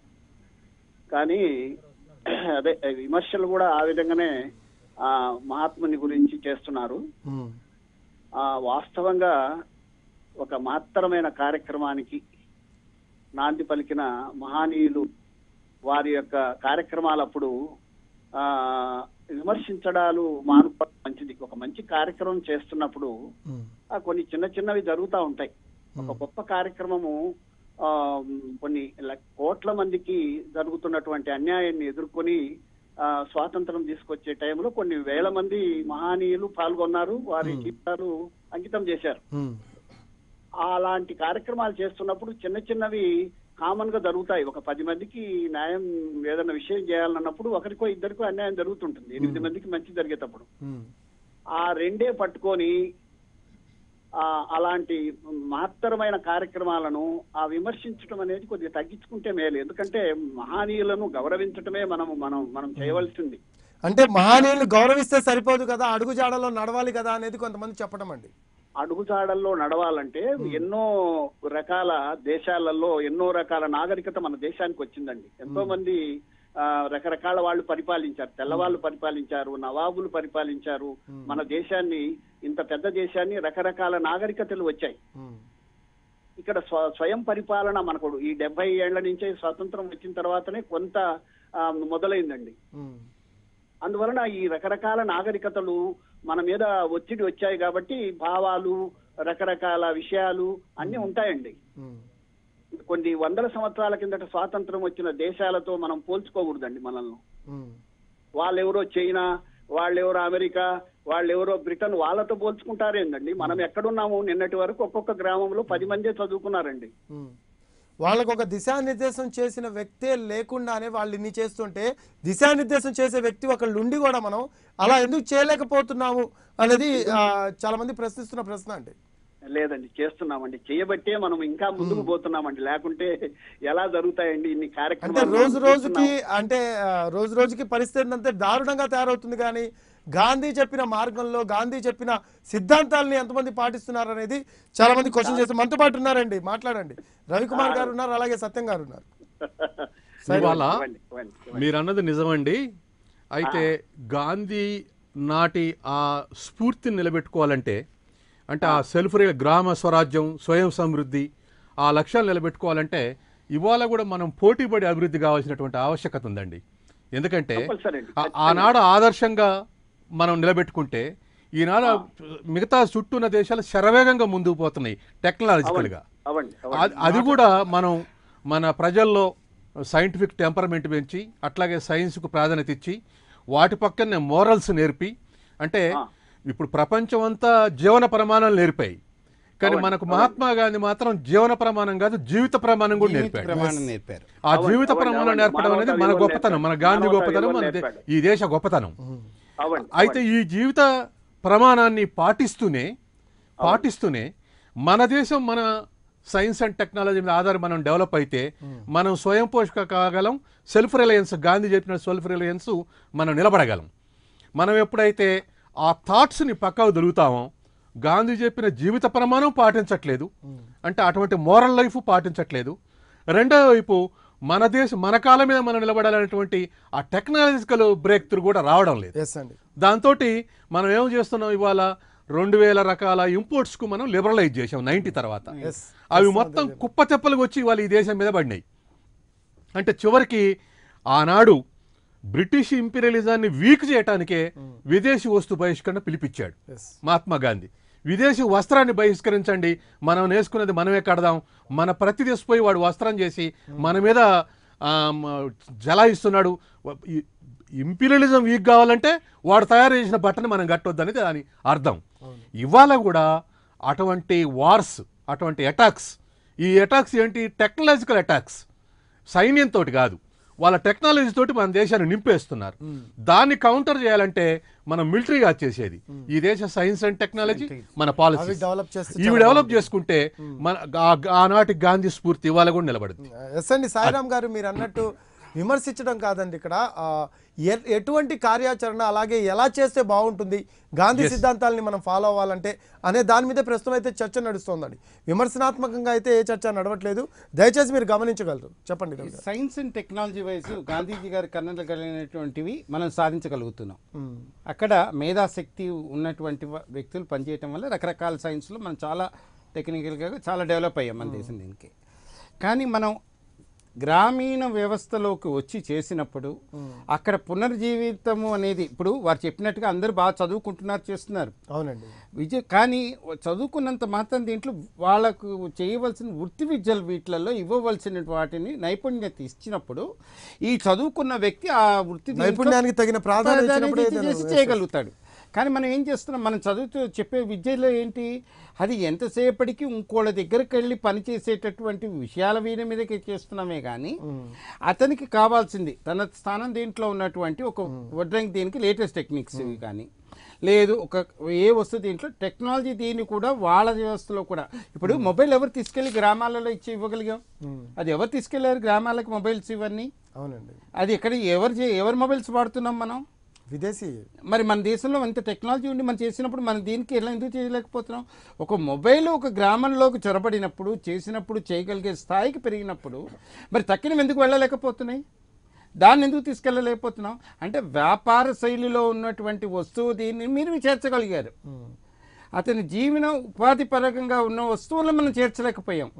Speaker 6: కానీ అదే విమర్శలు కూడా ఆ విధంగానే ఆ మహాత్ముని గురించి చేస్తున్నారు
Speaker 1: ఉమ్,
Speaker 6: ఆ వాస్తవంగా ఒక మహత్తరమైన కార్యక్రమానికి నాంది పలికిన మహానీయులు వారి యొక్క కార్యక్రమాలప్పుడు ఆ విమర్శించడాలు మానుకోవడం మంచిది ఒక మంచి కార్యక్రమం చేస్తున్నప్పుడు
Speaker 1: ఉమ్,
Speaker 6: ఆ కొన్ని చిన్న చిన్నవి జరుగుతూ ఉంటాయి ఒక గొప్ప కార్యక్రమము ఆ కొన్ని ల- కోట్ల మందికి జరుగుతున్నటువంటి అన్యాయాన్ని ఎదుర్కొని ఆ, స్వాతంత్రం తీసుకొచ్చే టైంలో కొన్ని వేల మంది మహానీయులు పాల్గొన్నారు వారి జీవితాలు అంకితం చేశారు
Speaker 1: ఉమ్,
Speaker 6: అలాంటి కార్యక్రమాలు చేస్తున్నప్పుడు చిన్న చిన్నవి కామన్ గా జరుగుతాయి ఒక పది మందికి న్యాయం ఏదైనా విషయం చేయాలన్నప్పుడు ఒకరికో ఇద్దరికో అన్యాయం జరుగుతుంటుంది ఎనిమిది మందికి మంచి జరిగేటప్పుడు
Speaker 1: ఉమ్,
Speaker 6: ఆ రెండే పట్టుకొని ఆ అలాంటి మహత్తరమైన కార్యక్రమాలను ఆ విమర్శించడం అనేది కొద్దిగా తగ్గించుకుంటే మేలు ఎందుకంటే మహానీయులను గౌరవించటమే మనం మనం మనం చేయవలసింది
Speaker 1: అంటే మహానీయులు గౌరవిస్తే సరిపోదు కదా అడుగుజాడలో నడవాలి కదా అనేది కొంతమంది చెప్పడం అండి
Speaker 6: అడుగుజాడల్లో నడవాలంటే ఎన్నో రకాల దేశాలలో ఎన్నో రకాల నాగరికత మన దేశానికి వచ్చిందండి ఎంతో మంది ఆ, రకరకాల వాళ్ళు పరిపాలించారు తెల్లవాళ్ళు పరిపాలించారు నవాబులు పరిపాలించారు మన దేశాన్ని ఇంత పెద్ద దేశాన్ని రకరకాల నాగరికతలు వచ్చాయి
Speaker 1: ఉమ్,
Speaker 6: ఇక్కడ స్వ స్వయం పరిపాలన మనకు ఈ డెబ్బై ఏళ్ల నుంచే స్వాతంత్రం వచ్చిన తర్వాతనే కొంత ఆ, మొదలైందండి
Speaker 1: ఉమ్,
Speaker 6: అందువలన ఈ రకరకాల నాగరికతలు మన మీద ఒత్తిడి వచ్చాయి కాబట్టి భావాలు రకరకాల విషయాలు అన్ని ఉంటాయండి
Speaker 1: ఉమ్,
Speaker 6: కొన్ని వందల సంవత్సరాల కిందట స్వాతంత్రం వచ్చిన దేశాలతో మనం పోల్చుకోకూడదండి మనల్ని
Speaker 1: ఉమ్,
Speaker 6: వాళ్ళెవరో చైనా వాళ్ళెవరో అమెరికా వాళ్ళెవరో బ్రిటన్ వాళ్ళతో పోల్చుకుంటారేందండి మనం ఎక్కడున్నాము నిన్నటి వరకు ఒక్కొక్క గ్రామంలో పది మందే చదువుకున్నారండి
Speaker 1: ఉమ్. వాళ్ళకు ఒక దిశానిర్దేశం చేసిన వ్యక్తే లేకుండానే వాళ్ళు ఇన్ని చేస్తుంటే దిశానిర్దేశం చేసే వ్యక్తి ఒకళ్ళు ఉండి కూడా మనం అలా ఎందుకు చేయలేకపోతున్నాము అనేది ఆ, చాలా మంది ప్రశ్నిస్తున్న ప్రశ్న అండి
Speaker 6: లేదండి చేస్తున్నామండి చేయబట్టే మనం ఇంకా ముందుకు పోతున్నామండి లేకుంటే ఎలా జరుగుతాయండి ఇన్ని
Speaker 1: అంటే
Speaker 6: కార్యక్రమాలు
Speaker 1: రోజు
Speaker 6: మనం
Speaker 1: రోజుకి
Speaker 6: చూస్తున్నాం.
Speaker 1: అంటే ఆ, రోజు రోజుకి పరిస్థితి అంతే దారుణంగా తయారవుతుంది కానీ గాంధీ చెప్పిన మార్గంలో గాంధీ చెప్పిన సిద్ధాంతాలని ఎంతమంది పాటిస్తున్నారు అనేది చాలా మంది క్వశ్చన్ చేస్తారు మనతో పాటు ఉన్నారండి మాట్లాడండి రవికుమార్ గారు ఉన్నారు అలాగే సత్యం గారు ఉన్నారు
Speaker 3: ఇవాళ
Speaker 6: ఇవ్వండి, ఇవ్వండి, ఇవ్వండి.
Speaker 3: మీరు అన్నది నిజమండి అయితే గాంధీ నాటి ఆ స్ఫూర్తిని నిలబెట్టుకోవాలంటే అంటే ఆ సెల్ఫ్ రియల్ గ్రామ స్వరాజ్యం స్వయం సమృద్ధి ఆ లక్ష్యాలు నిలబెట్టుకోవాలంటే ఇవాళ కూడా మనం పోటీపడి అభివృద్ధి కావాల్సినటువంటి ఆవశ్యకత ఉందండి ఎందుకంటే
Speaker 6: Compulsory అండి.
Speaker 3: ఆ- ఆనాడు ఆదర్శంగా మనం నిలబెట్టుకుంటే ఈనాడు మిగతా చుట్టూ ఉన్న దేశాలు శరవేగంగా ముందుకు పోతున్నాయి టెక్నాలజికల్గా
Speaker 6: అవ్వండి
Speaker 3: అది-
Speaker 6: అవ్వండి
Speaker 3: అది కూడా మనం మన ప్రజల్లో సైంటిఫిక్ టెంపర్మెంట్ పెంచి అట్లాగే సైన్స్కు ప్రాధాన్యత ఇచ్చి వాటి పక్కనే మోరల్స్ నేర్పి అంటే ఇప్పుడు ప్రపంచం అంతా జీవన ప్రమాణాలు నేర్పాయి కానీ మనకు మహాత్మా గాంధీ మాత్రం జీవన ప్రమాణం కాదు జీవిత ప్రమాణం కూడా
Speaker 2: జీవిత
Speaker 3: నేర్పాడు
Speaker 2: ప్రమాణం నేర్పారు
Speaker 3: ఆ
Speaker 6: అవును,
Speaker 3: జీవిత
Speaker 6: అవును,
Speaker 3: ప్రమాణం
Speaker 6: అవును.
Speaker 3: నేర్పడం అనేది మన
Speaker 6: మానవతా
Speaker 3: గొప్పతనం
Speaker 6: విలువలు
Speaker 3: మన
Speaker 6: నేర్పాడు.
Speaker 3: గాంధీ
Speaker 6: మానవతా
Speaker 3: గొప్పతనం
Speaker 6: విలువలు
Speaker 3: మన దే-
Speaker 6: నేర్పాడు.
Speaker 3: ఈ దేశ గొప్పతనం
Speaker 6: అవ్వండి
Speaker 3: అయితే ఈ జీవిత ప్రమాణాన్ని పాటిస్తూనే పాటిస్తూనే మన దేశం మన సైన్స్ అండ్ టెక్నాలజీ మీద ఆధారం మనం డెవలప్ అయితే మనం స్వయం పోషక కాగలం సెల్ఫ్ రిలయన్స్ గాంధీ చెప్పిన సెల్ఫ్ రిలయన్స్ మనం నిలబడగలం మనం ఎప్పుడైతే ఆ థాట్స్ని పక్కకు దొరుకుతామో గాంధీ చెప్పిన జీవిత ప్రమాణం పాటించట్లేదు అంటే అటువంటి మోరల్ లైఫ్ పాటించట్లేదు రెండో వైపు మన దేశం మన కాలం మీద మనం నిలబడాలనేటువంటి ఆ టెక్నాలజికల్ బ్రేక్ త్రూ కూడా రావడం లేదు
Speaker 1: ఎస్ అండి
Speaker 3: దాంతో మనం ఏం చేస్తున్నాం ఇవాళ రెండు వేల రకాల ఇంపోర్ట్స్కు మనం లిబరలైజ్ చేసాం నైంటీ తర్వాత
Speaker 1: ఎస్
Speaker 3: అవి మొత్తం కుప్ప తెప్పలకు వచ్చి ఇవాళ ఈ దేశం మీద పడినాయి అంటే చివరికి ఆనాడు బ్రిటిష్ ఇంపీరియలిజాన్ని వీక్ చేయటానికే విదేశీ వస్తు బహిష్కరణ పిలిపించాడు
Speaker 1: ఎస్
Speaker 3: మహాత్మా గాంధీ విదేశీ వస్త్రాన్ని బహిష్కరించండి మనం వేసుకునేది మనమే కడదాం మన ప్రతి పోయి వాడు వస్త్రం చేసి మన మీద ఆ, మ, జలాయిస్తున్నాడు ఈ- ఇంపీరియలిజం వీక్ కావాలంటే వాడు తయారు చేసిన బట్టని మనం కట్టొద్దు అనేది దాని అర్థం ఇవాళ కూడా అటువంటి వార్స్ అటువంటి అటాక్స్ ఈ అటాక్స్ ఏంటి టెక్నాలజికల్ అటాక్స్ సైన్యంతో కాదు వాళ్ళ టెక్నాలజీ తోటి మన దేశాన్ని నింపేస్తున్నారు దాన్ని కౌంటర్ చేయాలంటే మనం మిలిటరీగా చేసేది ఈ దేశ సైన్స్ అండ్ టెక్నాలజీ మన పాలసీ
Speaker 1: అవి డెవలప్ చేస్తే
Speaker 3: ఇవి డెవలప్ చేసుకుంటే మన ఆ- ఆనాటి గాంధీ స్ఫూర్తి ఇవాళ కూడా నిలబడుతుంది
Speaker 1: ఎస్ అండి సాయిరామ్ గారు మీరు అన్నట్టు విమర్శించడం కాదండి ఇక్కడ ఆ, ఎ- ఎటువంటి కార్యాచరణ అలాగే ఎలా చేస్తే బాగుంటుంది గాంధీ సిద్ధాంతాలని మనం ఫాలో అవ్వాలంటే అనే దాని మీద ప్రస్తుతం అయితే చర్చ నడుస్తోందండి విమర్శనాత్మకంగా అయితే ఏ చర్చ నడవట్లేదు దయచేసి మీరు గమనించగలరు చెప్పండి రవి గారు.
Speaker 2: Science and technology wise Gandhiji గారి కన్నలు కలిగినటువంటివి మనం సాధించగలుగుతున్నాం
Speaker 1: ఉమ్,
Speaker 2: అక్కడ మేధాశక్తి ఉన్నటువంటి వ- వ్యక్తులు పనిచేయటం వల్ల రకరకాల సైన్స్లో మనం చాలా టెక్నికల్గా చాలా డెవలప్ అయ్యాం మన దేశం దీనికి కానీ మనం గ్రామీణ వ్యవస్థలోకి వచ్చి చేసినప్పుడు అక్కడ పునర్జీవితము అనేది ఇప్పుడు వారు చెప్పినట్టుగా అందరూ బాగా చదువుకుంటున్నారు చేస్తున్నారు
Speaker 1: అవునండి
Speaker 2: విద్య కానీ చదువుకున్నంత మాత్రం దీంట్లో వాళ్ళకు చేయవలసిన వృత్తి విద్యలు వీటిలలో ఇవ్వవలసిన వాటిని నైపుణ్యత ఇచ్చినప్పుడు ఈ చదువుకున్న వ్యక్తి ఆ వృత్తి దీంట్లో
Speaker 1: నైపుణ్యానికి తగిన ప్రాధాన్యత ఇచ్చినప్పుడు
Speaker 2: ప్రాధాన్యత
Speaker 1: ఏదైనా
Speaker 2: చేసి చేయగలుగుతాడు కానీ మనం ఏం చేస్తున్నాం మనం చదువుతూ చెప్పే విద్యలో ఏంటి అది ఎంతసేపటికి ఇంకోళ్ళ దగ్గరికి వెళ్ళి పనిచేసేటటువంటి విషయాల వీరి మీదకి చేస్తున్నామే కానీ అతనికి కావాల్సింది తన స్థానం దీంట్లో ఉన్నటువంటి ఒక వడ్రంగి దీనికి లేటెస్ట్ టెక్నిక్స్ ఇవి కానీ లేదు ఒక ఏ వస్తువు దీంట్లో టెక్నాలజీ దీన్ని కూడా వాళ్ళ వ్యవస్థలో కూడా ఇప్పుడు మొబైల్ ఎవరు తీసుకెళ్ళి గ్రామాలలో ఇచ్చి ఇవ్వగలిగాం అది ఎవరు తీసుకెళ్లారు గ్రామాలకు మొబైల్స్ ఇవన్నీ
Speaker 1: అవునండి
Speaker 2: అది ఎక్కడ ఎవరు చే- ఎవరు మొబైల్స్ వాడుతున్నాం మనం
Speaker 1: విదేశీ
Speaker 2: మరి మన దేశంలో అంత టెక్నాలజీ ఉండి మనం చేసినప్పుడు మనం దీనికి ఎలా ఎందుకు చేయలేకపోతున్నాం ఒక మొబైల్ ఒక గ్రామంలోకి చొరబడినప్పుడు చేసినప్పుడు చేయగలిగే స్థాయికి పెరిగినప్పుడు మరి తక్కినవి ఎందుకు వెళ్ళలేకపోతున్నాయి దాన్ని ఎందుకు తీసుకెళ్ళలేకపోతున్నాం అంటే వ్యాపార శైలిలో ఉన్నటువంటి వస్తువు దీన్ని మీరు చేర్చగలిగారు అతని జీవన ఉపాధి పరంగా ఉన్న వస్తువులను మనం చేర్చలేకపోయాం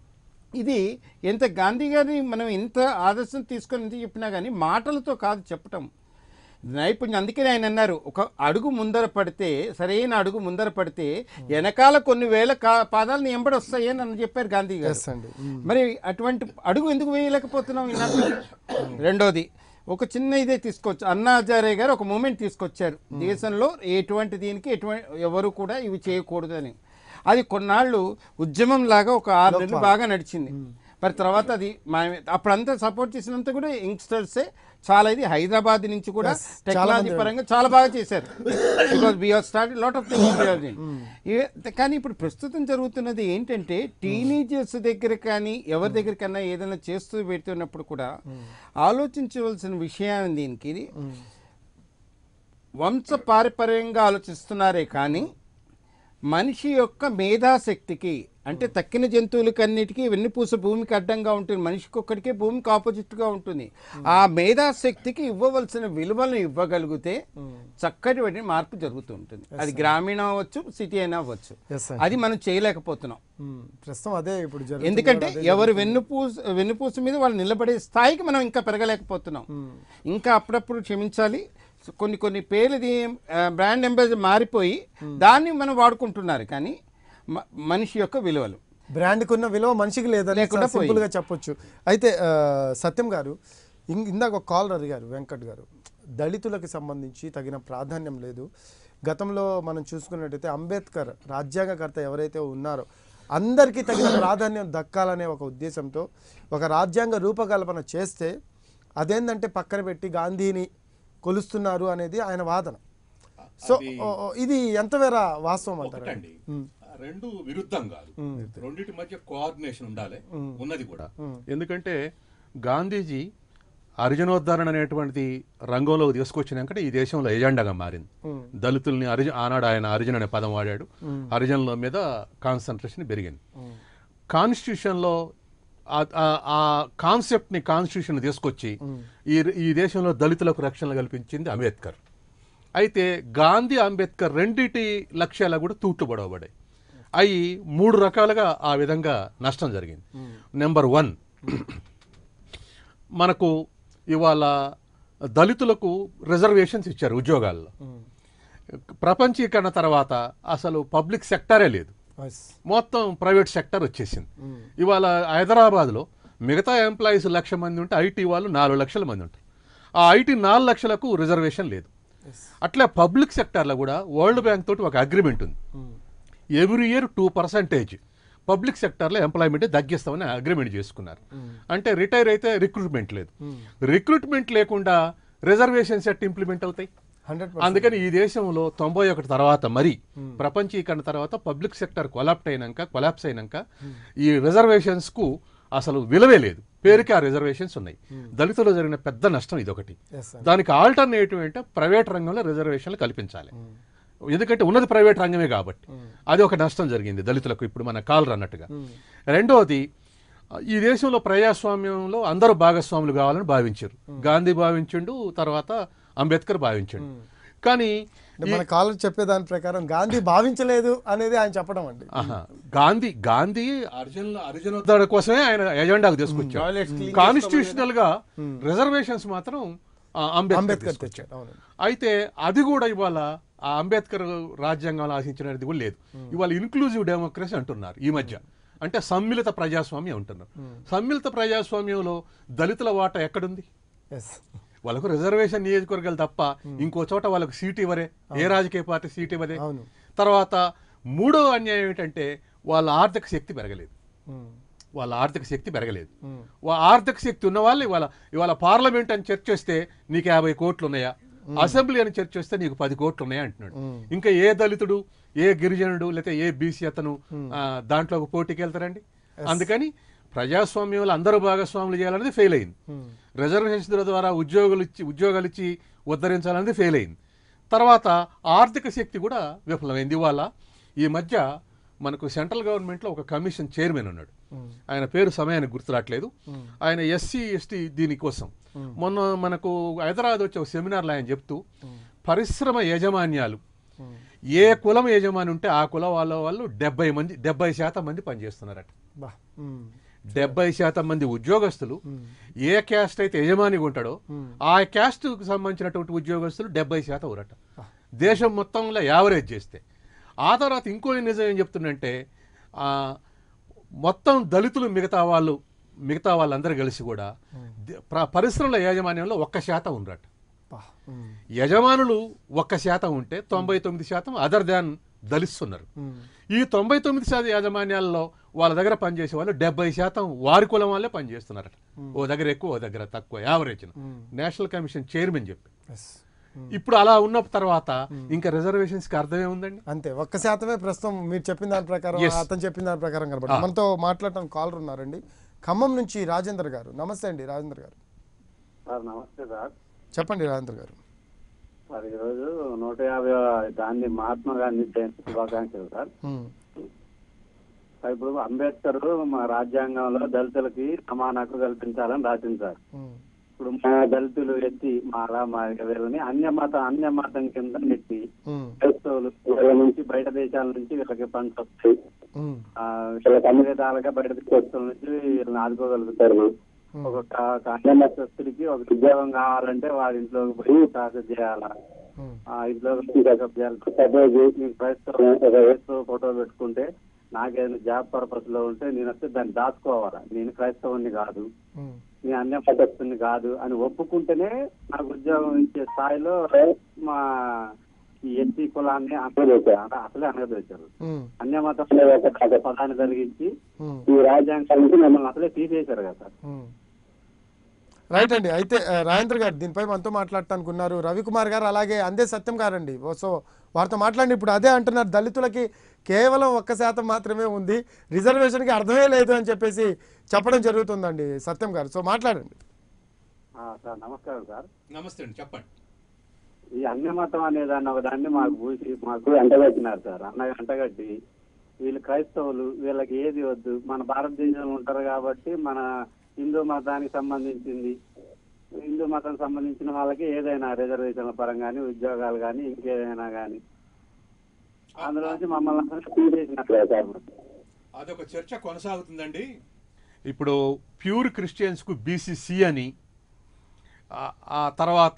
Speaker 2: ఇది ఎంత గాంధీ గారిని మనం ఎంత ఆదర్శం తీసుకొని ఎంత చెప్పినా కానీ మాటలతో కాదు చెప్పటం నైపుణ్యం అందుకనే ఆయన అన్నారు ఒక అడుగు ముందర పడితే సరైన అడుగు ముందర పడితే వెనకాల కొన్ని వేల కా పాదాలను ఎంబడి వస్తాయి అని అని చెప్పారు గాంధీ గారు
Speaker 1: ఎస్ అండి
Speaker 2: మరి అటువంటి అడుగు ఎందుకు వేయలేకపోతున్నాం ఇన్నాళ్ళు రెండోది ఒక చిన్న ఇదే తీసుకోవచ్చు అన్నా హజారే గారు ఒక మూమెంట్ తీసుకొచ్చారు దేశంలో ఎటువంటి దీనికి ఎటువంటి ఎవరు కూడా ఇవి చేయకూడదు అని అది కొన్నాళ్ళు ఉద్యమం లాగా ఒక ఆరు నెలలు బాగా నడిచింది మరి తర్వాత అది మా అప్పుడంతా సపోర్ట్ చేసినంత కూడా యంగ్స్టర్సే చాలా ఇది హైదరాబాద్ నుంచి కూడా
Speaker 1: Yes, చాలా
Speaker 2: టెక్నాలజీ
Speaker 1: మంది
Speaker 2: పరంగా చాలా బాగా చేశారు because we start lot of things కానీ ఇప్పుడు ప్రస్తుతం జరుగుతున్నది ఏంటంటే టీనేజర్స్ దగ్గర కానీ ఎవరి దగ్గరికన్నా ఏదైనా చేస్తూ పెడుతున్నప్పుడు కూడా ఆలోచించవలసిన విషయం దీనికి వంశ పారపర్యంగా ఆలోచిస్తున్నారే కానీ మనిషి యొక్క మేధాశక్తికి అంటే తక్కిన జంతువులకన్నిటికీ వెన్నుపూస భూమికి అడ్డంగా ఉంటుంది మనిషికి ఒక్కడికే భూమికి ఆపోజిట్గా ఉంటుంది ఆ మేధాశక్తికి ఇవ్వవలసిన విలువలను ఇవ్వగలిగితే చక్కటి వాటి మార్పు జరుగుతూ ఉంటుంది అది గ్రామీణ అవ్వచ్చు సిటీ అయినా అవ్వచ్చు
Speaker 1: ఎస్ సార్
Speaker 2: అది మనం చేయలేకపోతున్నాం
Speaker 1: ప్రస్తుతం అదే ఇప్పుడు జరుగుతుంది
Speaker 2: ఎందుకంటే
Speaker 1: కూడా అదే
Speaker 2: ఎవరు వెన్నుపూస వెన్నుపూస మీద వాళ్ళు నిలబడే స్థాయికి మనం ఇంకా పెరగలేకపోతున్నాం ఇంకా అప్పుడప్పుడు క్షమించాలి కొన్ని కొన్ని పేర్లది బ్రాండ్ అంబాసిడర్ మారిపోయి దాన్ని మనం వాడుకుంటున్నారు కానీ మ- మనిషి యొక్క విలువలు
Speaker 1: బ్రాండ్కి ఉన్న విలువ మనిషికి లేదని
Speaker 2: లేకుండా పోయింది.
Speaker 1: సింపుల్గా చెప్పొచ్చు అయితే ఆ, సత్యం గారు ఇం- ఇందాక ఒక కాల్ అడిగారు వెంకట్ గారు దళితులకు సంబంధించి తగిన ప్రాధాన్యం లేదు గతంలో మనం చూసుకున్నట్టయితే అంబేద్కర్ రాజ్యాంగకర్త ఎవరైతే ఉన్నారో అందరికీ తగిన ప్రాధాన్యం దక్కాలనే ఒక ఉద్దేశంతో ఒక రాజ్యాంగ రూపకల్పన చేస్తే అదేంటంటే పక్కన పెట్టి గాంధీని కొలుస్తున్నారు అనేది ఆయన వాదన సో ఓ, ఓ, ఇది ఎంతవేర వాస్తవం అంటారు
Speaker 3: ఒకటండి రెండు విరుద్ధం కాదు రెండింటి మధ్య కోఆర్డినేషన్ ఉండాలి ఉన్నది కూడా ఎందుకంటే గాంధీజీ హరిజనోద్ధరణ అనేటువంటిది రంగంలోకి తీసుకొచ్చినాక ఈ దేశంలో ఎజెండాగా మారింది దళితుల్ని హరిజ ఆనాడు ఆయన హరిజన్ అనే పదం వాడాడు హరిజనుల మీద కాన్సన్ట్రేషన్ పెరిగింది కాన్స్టిట్యూషన్లో ఆ- ఆ- ఆ కాన్సెప్ట్ని కాన్స్టిట్యూషన్ తీసుకొచ్చి ఈ ఈ దేశంలో దళితులకు రక్షణ కల్పించింది అంబేద్కర్ అయితే గాంధీ అంబేద్కర్ రెండిటి లక్ష్యాలు కూడా తూట్లు పడవబడ్డాయి అవి మూడు రకాలుగా ఆ విధంగా నష్టం జరిగింది నెంబర్ వన్ మనకు ఇవాళ దళితులకు రిజర్వేషన్స్ ఇచ్చారు ఉద్యోగాల్లో ప్రపంచీకరణ తర్వాత అసలు పబ్లిక్ సెక్టరే లేదు
Speaker 1: ఎస్
Speaker 3: మొత్తం ప్రైవేట్ సెక్టర్ వచ్చేసింది ఇవాళ హైదరాబాద్లో మిగతా ఎంప్లాయీస్ లక్ష మంది ఉంటే ఐటీ వాళ్ళు నాలుగు లక్షల మంది ఉంటారు ఆ ఐటీ నాలుగు లక్షలకు రిజర్వేషన్ లేదు అట్లా పబ్లిక్ సెక్టార్లో కూడా వరల్డ్ బ్యాంక్ తోటి ఒక అగ్రిమెంట్ ఉంది every year two percentage public సెక్టార్లో ఎంప్లాయ్మెంట్ తగ్గిస్తామని అగ్రిమెంట్ చేసుకున్నారు అంటే రిటైర్ అయితే రిక్రూట్మెంట్ లేదు రిక్రూట్మెంట్ లేకుండా రిజర్వేషన్ సెట్ ఇంప్లిమెంట్ అవుతాయి
Speaker 1: హండ్రెడ్
Speaker 3: అందుకని ఈ దేశంలో తొంభై ఒకటి తర్వాత మరి ప్రపంచీకరణ తర్వాత పబ్లిక్ సెక్టర్ కొలాప్ట్ అయినాక కొలాప్స్ అయినాక ఈ రిజర్వేషన్స్ కు అసలు విలువే లేదు పేరుకి ఆ రిజర్వేషన్స్ ఉన్నాయి దళితులు జరిగిన పెద్ద నష్టం ఇదొకటి
Speaker 1: Yes, sir.
Speaker 3: దానికి ఆల్టర్నేటివ్ అంటే ప్రైవేట్ రంగంలో రిజర్వేషన్లు కల్పించాలి ఎందుకంటే ఉన్నది ప్రైవేట్ రంగమే కాబట్టి అది ఒక నష్టం జరిగింది దళితులకు ఇప్పుడు మన కాలర్ అన్నట్టుగా రెండవది ఈ దేశంలో ప్రజాస్వామ్యంలో అందరూ భాగస్వాములు కావాలని భావించారు గాంధీ భావించిండు తర్వాత అంబేద్కర్ భావించిండు కానీ
Speaker 1: అంటే మన కాలర్ చెప్పేదాని ప్రకారం గాంధీ భావించలేదు అనేది ఆయన చెప్పడం అండి
Speaker 3: ఆహా. గాంధీ గాంధీ అర్జున్ అర్జునోద్ధరణ కోసమే ఆయన ఎజెండాకు తీసుకొచ్చారు
Speaker 2: Toilets clean
Speaker 3: కాన్స్టిట్యూషనల్ గా రిజర్వేషన్స్ మాత్రం ఆ, అంబేద్కర్
Speaker 1: అంబేద్కర్
Speaker 3: తీసుకొచ్చారు
Speaker 1: తెచ్చాడు అవును
Speaker 3: అయితే అది కూడా ఇవాళ ఆ అంబేద్కర్ రాజ్యాంగంలో ఆశించినది కూడా లేదు ఇవాళ ఇన్క్లూజివ్ డెమోక్రసీ అంటున్నారు ఈ మధ్య అంటే సమ్మిళిత ప్రజాస్వామ్యం అంటున్నారు సమ్మిళిత ప్రజాస్వామ్యంలో దళితుల వాటా ఎక్కడుంది
Speaker 1: ఎస్
Speaker 3: వాళ్ళకు రిజర్వేషన్ నియోజకవర్గాలు తప్ప ఇంకో చోట వాళ్ళకు సీట్ ఇవ్వరే ఏ రాజకీయ పార్టీ సీట్ ఇవ్వదే
Speaker 1: అవును.
Speaker 3: తర్వాత మూడో అన్యాయం ఏంటంటే వాళ్ళ ఆర్థిక శక్తి పెరగలేదు వాళ్ళ ఆర్థిక శక్తి పెరగలేదు వా- ఆర్థిక శక్తి ఉన్న వాళ్ళు ఇవాళ ఇవాళ పార్లమెంట్ అని చర్చ వస్తే నీకు యాభై కోట్లు ఉన్నాయా అసెంబ్లీ అని చర్చ వస్తే నీకు పది కోట్లు ఉన్నాయా అంటున్నాడు ఇంకా ఏ దళితుడు ఏ గిరిజనుడు లేకపోతే ఏ బీసీ అతను ఆ, దాంట్లో ఒక పోటీకి వెళ్తారండి అందుకని ప్రజాస్వామ్యంలో అందరూ భాగస్వాములు చేయాలనేది ఫెయిల్ అయింది రిజర్వేషన్స్ ద్వారా ఉద్యోగులు ఇచ్చి ఉద్యోగాలు ఇచ్చి ఉద్ధరించాలనేది ఫెయిల్ అయింది తర్వాత ఆర్థిక శక్తి కూడా విఫలమైంది ఇవాళ ఈ మధ్య మనకు సెంట్రల్ గవర్నమెంట్లో ఒక కమిషన్ చైర్మన్ ఉన్నాడు ఆయన పేరు సమయానికి గుర్తురావట్లేదు ఆయన ఎస్సీ ఎస్టీ దీనికోసం మొన్న మనకు హైదరాబాద్ వచ్చే ఒక సెమినార్లో ఆయన చెప్తూ పరిశ్రమ యాజమాన్యాలు ఏ కులం యజమాని ఉంటే ఆ కులం వాళ్ళ వాళ్ళు డెబ్బై మంది డెబ్బై శాతం మంది పనిచేస్తున్నారట
Speaker 1: బా ఉమ్.
Speaker 3: డెబ్బై శాతం మంది ఉద్యోగస్తులు ఏ క్యాస్ట్ అయితే యజమానిగా ఉంటాడో ఆ క్యాస్ట్ కు సంబంధించినటువంటి ఉద్యోగస్తులు డెబ్బై శాతం ఊరట దేశం మొత్తంలో యావరేజ్ చేస్తే ఆ తర్వాత ఇంకో నిజం ఏం చెప్తుందంటే ఆ, మొత్తం దళితులు మిగతా వాళ్ళు మిగతా వాళ్ళందరూ కలిసి కూడా ద- ప్ర- పరిశ్రమల యాజమాన్యంలో ఒక్క శాతం ఉండరట
Speaker 1: బా ఉమ్.
Speaker 3: యజమానులు ఒక్క శాతం ఉంటే తొంభై తొమ్మిది శాతం అదర్ దాన్ దళిస్తున్నారు
Speaker 1: ఉమ్.
Speaker 3: ఈ తొంభై తొమ్మిది శాతం యాజమాన్యాల్లో వాళ్ళ దగ్గర పనిచేసే వాళ్ళు డెబ్బై శాతం వారి కులం వాళ్ళే పనిచేస్తున్నారట ఓ దగ్గర ఎక్కువ ఓ దగ్గర తక్కువ యావరేజ్ నేషనల్ కమిషన్ చైర్మన్ చెప్పి
Speaker 1: ఎస్
Speaker 3: ఇప్పుడు అలా ఉన్న తర్వాత ఇంకా రిజర్వేషన్స్ కి అర్థమే ఉందండి
Speaker 1: అంతే ఒక్క శాతమే ప్రస్తుతం మీరు చెప్పిన దాని ప్రకారం
Speaker 3: Yes.
Speaker 1: అతను చెప్పిన దాని ప్రకారం కనబడి మనతో మాట్లాడటానికి కాలర్ ఉన్నారండి ఖమ్మం నుంచి రాజేందర్ గారు నమస్తే అండి రాజేందర్ గారు
Speaker 7: సార్ నమస్తే సార్
Speaker 1: చెప్పండి రాజేందర్ గారు
Speaker 7: సార్ ఈరోజు నూట యాభై గాంధీ మహాత్మా గాంధీ జయంతి శుభాకాంక్షలు సార్
Speaker 1: ఉమ్.
Speaker 7: సార్, ఇప్పుడు అంబేద్కర్ మా రాజ్యాంగంలో దళితులకి సమాన హక్కు కల్పించాలని రాసింది సార్
Speaker 1: ఉమ్.
Speaker 7: ఇప్పుడు మా దళితులు ఎత్తి మాల మా వీళ్ళని అన్య మత అన్య మతం కింద నెట్టి
Speaker 1: ఉమ్.
Speaker 7: క్రైస్తవులు వీళ్ళ నుంచి బయట దేశాల నుంచి వీళ్ళకి పంట వస్తాయి
Speaker 1: ఉమ్.
Speaker 7: ఆ, వీళ్ళకి అన్ని విధాలుగా బయట దేశాల నుంచి వీళ్ళని ఆదుకోగలుగుతారు ఒక క- ఒక అన్య మతస్థుడికి ఒక ఉద్యోగం కావాలంటే వాడి ఇంట్లోకి పోయి ప్రాసెస్ చేయాలా
Speaker 1: ఉమ్.
Speaker 7: ఆ ఇంట్లో పికప్ చేయాలి సపోజ్ నేను క్రైస్తవ ఒక క్రైస్తవ ఫోటో పెట్టుకుంటే నాకేదైనా జాబ్ పర్పస్ లో ఉంటే నేను వస్తే దాన్ని దాచుకోవాలా నేను క్రైస్తవుని కాదు
Speaker 1: ఉమ్.
Speaker 7: నేను అన్య పద్ధతిని కాదు అని ఒప్పుకుంటేనే నాకు ఉద్యోగం ఇచ్చే స్థాయిలో మా ఈ ఎస్సీ కులాన్ని అనగదొచ్చారు అంటే అసలే అనగదొచ్చారు
Speaker 1: ఉమ్.
Speaker 7: అన్య మతం అనే ఒక ఒక పదాన్ని కలిగించి
Speaker 1: ఉమ్.
Speaker 7: ఈ రాజ్యాంగం నుంచి మమ్మల్ని అసలే తీసేశారు కదా సార్
Speaker 1: ఉమ్. రైట్ అండి అయితే ఆ, రాజేంద్ర గారు దీనిపై మనతో మాట్లాడటానికి ఉన్నారు రవికుమార్ గారు అలాగే అందే సత్యం గారండి ఓ, సో వారితో మాట్లాడి ఇప్పుడు అదే అంటున్నారు దళితులకి కేవలం ఒక్క శాతం మాత్రమే ఉంది రిజర్వేషన్కి అర్థమే లేదు అని చెప్పేసి చెప్పడం జరుగుతుందండి సత్యం గారు సో మాట్లాడండి
Speaker 7: ఆ, సార్ నమస్కారం సార్
Speaker 3: నమస్తే అండి చెప్పండి
Speaker 7: ఈ అన్య మతం అనే దాన్ని ఒక దాన్ని మాకు పూసి మాకు అంటగట్టినారు సార్ అన్న అంటగట్టి వీళ్ళు క్రైస్తవులు వీళ్ళకి ఏది వద్దు మన భారతదేశంలో ఉంటారు కాబట్టి మన హిందూ మతానికి సంబంధించింది హిందూ మతం సంబంధించిన వాళ్ళకి ఏదైనా రిజర్వేషన్ల పరంగా కానీ ఉద్యోగాలు కానీ ఇంకేదైనా కానీ అందులో నుంచి మమ్మల్ని అసలు తీసేసినట్లే సార్
Speaker 3: అదొక చర్చ కొనసాగుతుందండి ఇప్పుడు ప్యూర్ క్రిస్టియన్స్కు బీసీసీ అని ఆ- ఆ తర్వాత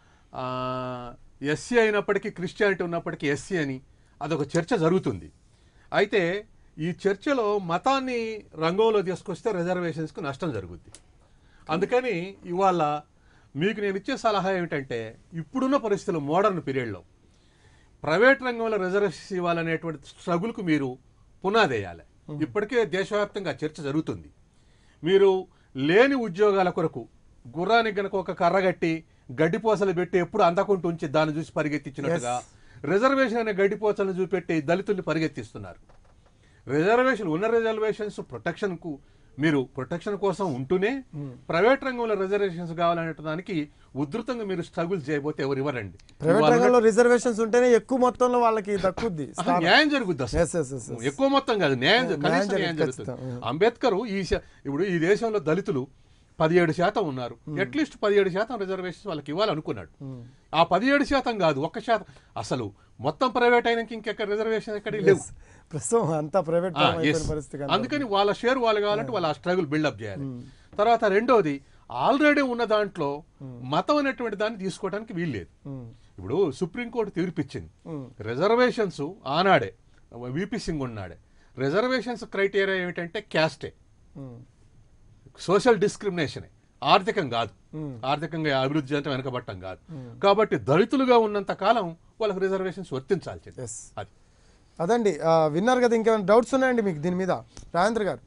Speaker 3: ఎస్సీ అయినప్పటికీ క్రిస్టియానిటీ ఉన్నప్పటికీ ఎస్సీ అని అదొక చర్చ జరుగుతుంది అయితే ఈ చర్చలో మతాన్ని రంగంలో తీసుకొస్తే రిజర్వేషన్స్కు నష్టం జరుగుద్ది అందుకని ఇవాళ మీకు నేను ఇచ్చే సలహా ఏమిటంటే ఇప్పుడున్న పరిస్థితులు మోడర్న్ పీరియడ్లో ప్రైవేట్ రంగంలో రిజర్వేషన్ ఇవ్వాలనేటువంటి స్ట్రగుల్కు మీరు పునాదేయాలి ఇప్పటికే దేశవ్యాప్తంగా చర్చ జరుగుతుంది మీరు లేని ఉద్యోగాల కొరకు గుర్రానికి గనక ఒక కర్ర కట్టి గడ్డిపోసలు పెట్టి ఎప్పుడు అందకుంటూ ఉంచి దాన్ని చూసి పరిగెత్తించినట్టుగా రిజర్వేషన్ అనే గడ్డిపోసలను చూపెట్టి దళితుల్ని పరిగెత్తిస్తున్నారు రిజర్వేషన్ ఉన్న రిజర్వేషన్స్ ప్రొటెక్షన్కు మీరు ప్రొటెక్షన్ కోసం ఉంటూనే ప్రైవేట్ రంగంలో రిజర్వేషన్స్ కావాలనే దానికి ఉధృతంగా మీరు స్ట్రగుల్ చేయబోతే ఎవరు ఇవ్వరండి
Speaker 1: ప్రైవేట్
Speaker 3: ఇవాళ
Speaker 1: రంగంలో రిజర్వేషన్స్ ఉంటేనే ఎక్కువ మొత్తంలో వాళ్ళకి దక్కుద్ది
Speaker 3: అసలు న్యాయం జరుగుద్ది అసలు.
Speaker 1: Yes, yes, yes, yes.
Speaker 3: ఎక్కువ మొత్తం కాదు న్యాయం
Speaker 1: న్యాయం
Speaker 3: కనీసం
Speaker 1: జరుగుతుంది,
Speaker 3: న్యాయం జరుగుతుంది
Speaker 1: ఖచ్చితం.
Speaker 3: అంబేద్కర్ ఈ శా- ఇప్పుడు ఈ దేశంలో దళితులు పదిహేడు శాతం ఉన్నారు అట్లీస్ట్ పదిహేడు శాతం రిజర్వేషన్స్ వాళ్ళకి ఇవ్వాలనుకున్నాడు ఆ పదిహేడు శాతం కాదు ఒక్క శాతం అసలు మొత్తం ప్రైవేట్ అయినాక ఇంకెక్కడ రిజర్వేషన్ ఎక్కడ లేవు
Speaker 1: ప్రస్తుతం అంతా ప్రైవేట్
Speaker 3: ఆ,
Speaker 1: అయిపోయిన
Speaker 3: yes.
Speaker 1: పరిస్థితి కనబడుతుంది.
Speaker 3: అందుకని వాళ్ళ షేర్ వాళ్ళు కావాలంటే వాళ్ళ ఆ స్ట్రగుల్ బిల్డప్ చేయాలి తర్వాత రెండోది ఆల్రెడీ ఉన్న దాంట్లో మతం అనేటువంటి దాన్ని తీసుకోవడానికి వీల్లేదు
Speaker 1: ఉమ్,
Speaker 3: ఇప్పుడు సుప్రీంకోర్టు తీర్పిచ్చింది
Speaker 1: ఉమ్,
Speaker 3: రిజర్వేషన్స్ ఆనాడే విపి సింగ్ ఉన్నాడే రిజర్వేషన్స్ క్రైటీరియా ఏమిటంటే క్యాస్టే
Speaker 1: ఉమ్,
Speaker 3: సోషల్ డిస్క్రిమినేషన్ ఆర్థికం కాదు ఆర్థికంగా అభివృద్ధి అంటే వెనకబట్టం కాదు కాబట్టి దళితులుగా ఉన్నంత కాలం వాళ్ళకి రిజర్వేషన్స్ వర్తించాల్సింది
Speaker 1: yes.
Speaker 3: అది
Speaker 1: అదండి ఆ, విన్నారు కదా ఇంకేమైనా డౌట్స్ ఉన్నాయండి మీకు దీని మీద రాజేంద్ర గారు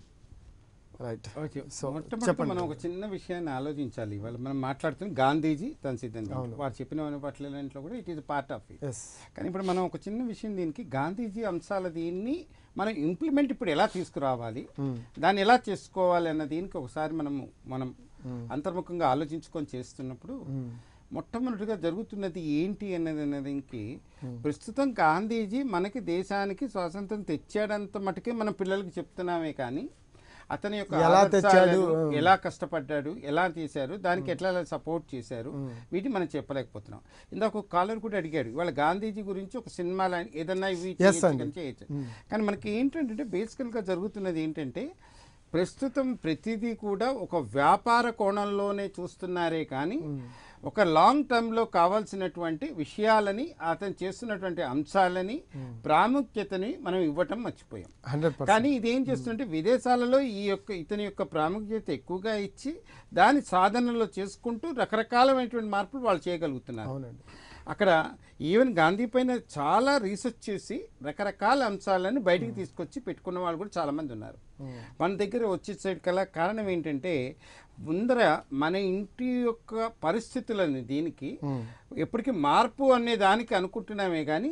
Speaker 1: రైట్
Speaker 2: ఓకే
Speaker 1: సో
Speaker 2: మొట్టమొదటి
Speaker 1: చెప్పండి
Speaker 2: మనం ఒక చిన్న విషయాన్ని ఆలోచించాలి ఇవాళ మనం మాట్లాడుతున్న గాంధీజీ తన సిద్ధాంతం వారు చెప్పిన పట్లలో కూడా it is part of it
Speaker 1: yes
Speaker 2: కానీ ఇప్పుడు మనం ఒక చిన్న విషయం దీనికి గాంధీజీ అంశాల దీన్ని మనం ఇంప్లిమెంట్ ఇప్పుడు ఎలా తీసుకురావాలి దాన్ని ఎలా చేసుకోవాలి అన్న దీనికి ఒకసారి మనము మనం అంతర్ముఖంగా ఆలోచించుకొని చేస్తున్నప్పుడు మొట్టమొదటిగా జరుగుతున్నది ఏంటి అన్నది అన్నదికి ప్రస్తుతం గాంధీజీ మనకి దేశానికి స్వాతంత్రం తెచ్చాడంత మటుకే మన పిల్లలకి చెప్తున్నామే కానీ అతని యొక్క
Speaker 1: ఎలా
Speaker 2: ఆదర్శాలను,
Speaker 1: తెచ్చాడు,
Speaker 2: ఎలా కష్టపడ్డాడు ఎలా చేశారు దానికి ఎట్లా సపోర్ట్ చేశారు వీటి మనం చెప్పలేకపోతున్నాం ఇందాక ఒక కాలర్ కూడా అడిగాడు ఇవాళ గాంధీజీ గురించి ఒక సినిమా లాంటి ఏదన్నా ఇవి చేయొచ్చు
Speaker 1: అండి.
Speaker 2: కానీ చేయొచ్చు కానీ మనకి ఏంటంటే బేసికల్గా జరుగుతున్నది ఏంటంటే ప్రస్తుతం ప్రతిదీ కూడా ఒక వ్యాపార కోణంలోనే చూస్తున్నారే కానీ ఒక లాంగ్ టర్మ్లో కావాల్సినటువంటి విషయాలని అతను చేస్తున్నటువంటి అంశాలని ప్రాముఖ్యతని మనం ఇవ్వటం మర్చిపోయాం
Speaker 1: హండ్రెడ్ పర్సెంట్
Speaker 2: కానీ ఇదేం చేస్తుంటే విదేశాలలో ఈ యొక్క ఇతని యొక్క ప్రాముఖ్యత ఎక్కువగా ఇచ్చి దాని సాధనలో చేసుకుంటూ రకరకాలమైనటువంటి మార్పులు వాళ్ళు చేయగలుగుతున్నారు
Speaker 1: అవునండి
Speaker 2: అక్కడ ఈవెన్ గాంధీ పైన చాలా రీసెర్చ్ చేసి రకరకాల అంశాలను బయటికి తీసుకొచ్చి పెట్టుకున్న వాళ్ళు కూడా చాలా మంది ఉన్నారు మన దగ్గర వచ్చేసరికి కల్లా కారణం ఏంటంటే ముందర మన ఇంటి యొక్క పరిస్థితులని దీనికి ఎప్పటికీ మార్పు అనే దానికి అనుకుంటున్నామే కానీ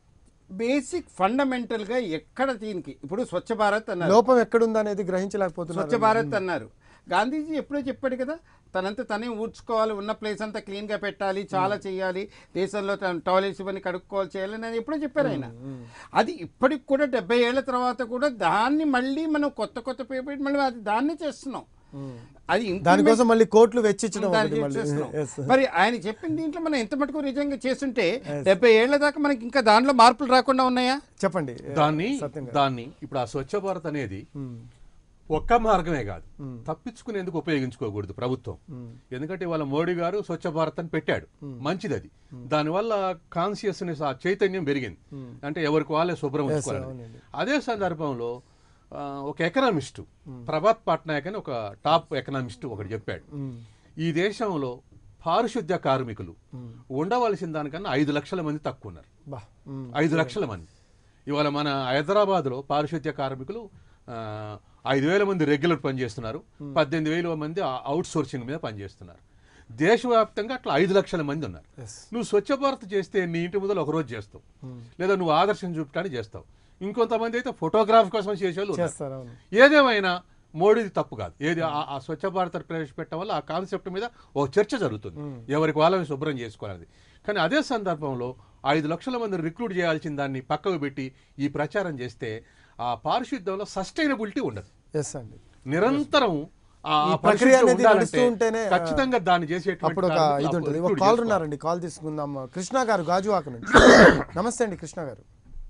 Speaker 2: బేసిక్ ఫండమెంటల్గా ఎక్కడ దీనికి ఇప్పుడు స్వచ్ఛ భారత్ అన్నారు
Speaker 1: లోపం ఎక్కడుందనేది గ్రహించలేకపోతున్నారు
Speaker 2: స్వచ్ఛ భారత్ అన్నారు గాంధీజీ ఎప్పుడో చెప్పాడు కదా తనంతా తనే ఊడ్చుకోవాలి ఉన్న ప్లేస్ అంతా క్లీన్గా పెట్టాలి చాలా చేయాలి దేశంలో తన టాయిలెట్స్ ఇవన్నీ కడుక్కోవాలి చేయాలని అని ఎప్పుడో చెప్పారు ఆయన అది ఇప్పటికి కూడా డెబ్బై ఏళ్ల తర్వాత కూడా దాన్ని మళ్ళీ మనం కొత్త కొత్త పేపర్ మళ్ళీ అది దాన్నే చేస్తున్నాం అది implement-
Speaker 1: దానికోసం మళ్ళీ కోట్లు వెచ్చించడం
Speaker 2: దాన్ని
Speaker 1: ఒకటి మళ్ళీ
Speaker 2: చేస్తున్నాం.
Speaker 1: Yes.
Speaker 2: మరి ఆయన చెప్పిన దీంట్లో మనం ఎంత మటుకు నిజంగా చేస్తుంటే డెబ్బై ఏళ్ల దాకా మనకి ఇంకా దాంట్లో మార్పులు రాకుండా ఉన్నాయా
Speaker 1: చెప్పండి
Speaker 3: దాన్ని
Speaker 1: సత్యం గారు.
Speaker 3: దాన్ని ఇప్పుడు ఆ స్వచ్ఛ భారత్ అనేది ఒక్క మార్గమే కాదు తప్పించుకునేందుకు ఉపయోగించుకోకూడదు ప్రభుత్వం ఎందుకంటే ఇవాళ మోడీ గారు స్వచ్ఛ భారత్ అని పెట్టాడు మంచిది అది దానివల్ల కాన్షియస్నెస్ ఆ చైతన్యం పెరిగింది అంటే ఎవరికి వాళ్ళే శుభ్రం ఉంచుకోవాలని అదే సందర్భంలో ఆ, ఒక ఎకనామిస్టు ప్రభాత్ పట్నాయక్ అని ఒక టాప్ ఎకనామిస్ట్ ఒకటి చెప్పాడు ఈ దేశంలో పారిశుద్ధ్య కార్మికులు ఉండవలసిన దానికన్నా ఐదు లక్షల మంది తక్కువ ఉన్నారు
Speaker 1: బా ఉమ్.
Speaker 3: ఐదు లక్షల మంది ఇవాళ మన హైదరాబాద్లో పారిశుద్ధ్య కార్మికులు ఆ, ఐదు వేల మంది రెగ్యులర్ పనిచేస్తున్నారు పద్దెనిమిది వేల మంది అవుట్ సోర్సింగ్ మీద పనిచేస్తున్నారు దేశవ్యాప్తంగా అట్లా ఐదు లక్షల మంది ఉన్నారు నువ్వు స్వచ్ఛ భారత్ చేస్తే నీ ఇంటి ముందర ఒక రోజు చేస్తావు లేదా నువ్వు ఆదర్శం చూపడానికి చేస్తావు ఇంకొంతమంది అయితే ఫోటోగ్రాఫ్ కోసం చేసేవాళ్ళు ఉన్నారు.
Speaker 1: చేస్తారు అవును
Speaker 3: ఏదేమైనా మోడీది తప్పు కాదు ఏది ఆ- ఆ స్వచ్ఛ భారత్ ప్రవేశపెట్టడం వల్ల ఆ కాన్సెప్ట్ మీద ఓ చర్చ జరుగుతుంది ఎవరికి వాళ్ళని శుభ్రం చేసుకోవాలనేది కానీ అదే సందర్భంలో ఐదు లక్షల మంది రిక్రూట్ చేయాల్సిన దాన్ని పక్కకు పెట్టి ఈ ప్రచారం చేస్తే ఆ పారిశుద్ధ్యంలో సస్టైనబిలిటీ ఉండదు
Speaker 1: ఎస్ అండి
Speaker 3: నిరంతరం ఆ
Speaker 1: ఈ
Speaker 3: ఆ
Speaker 1: ప్రక్రియ
Speaker 3: పరిశుభ్రం
Speaker 1: అనేది
Speaker 3: ఉండాలంటే
Speaker 1: నడుస్తూ ఉంటేనే, ఆ,
Speaker 3: ఖచ్చితంగా దాన్ని చేసేటువంటి
Speaker 1: అప్పుడు ఒక
Speaker 3: కార్మికులు
Speaker 1: ఇది ఉంటుంది ఒక
Speaker 3: recruit
Speaker 1: కాల్
Speaker 3: చేసుకోవాలి.
Speaker 1: ఉన్నారండి కాల్ తీసుకుందాం కృష్ణ గారు గాజువాక నుంచి నమస్తే అండి కృష్ణ గారు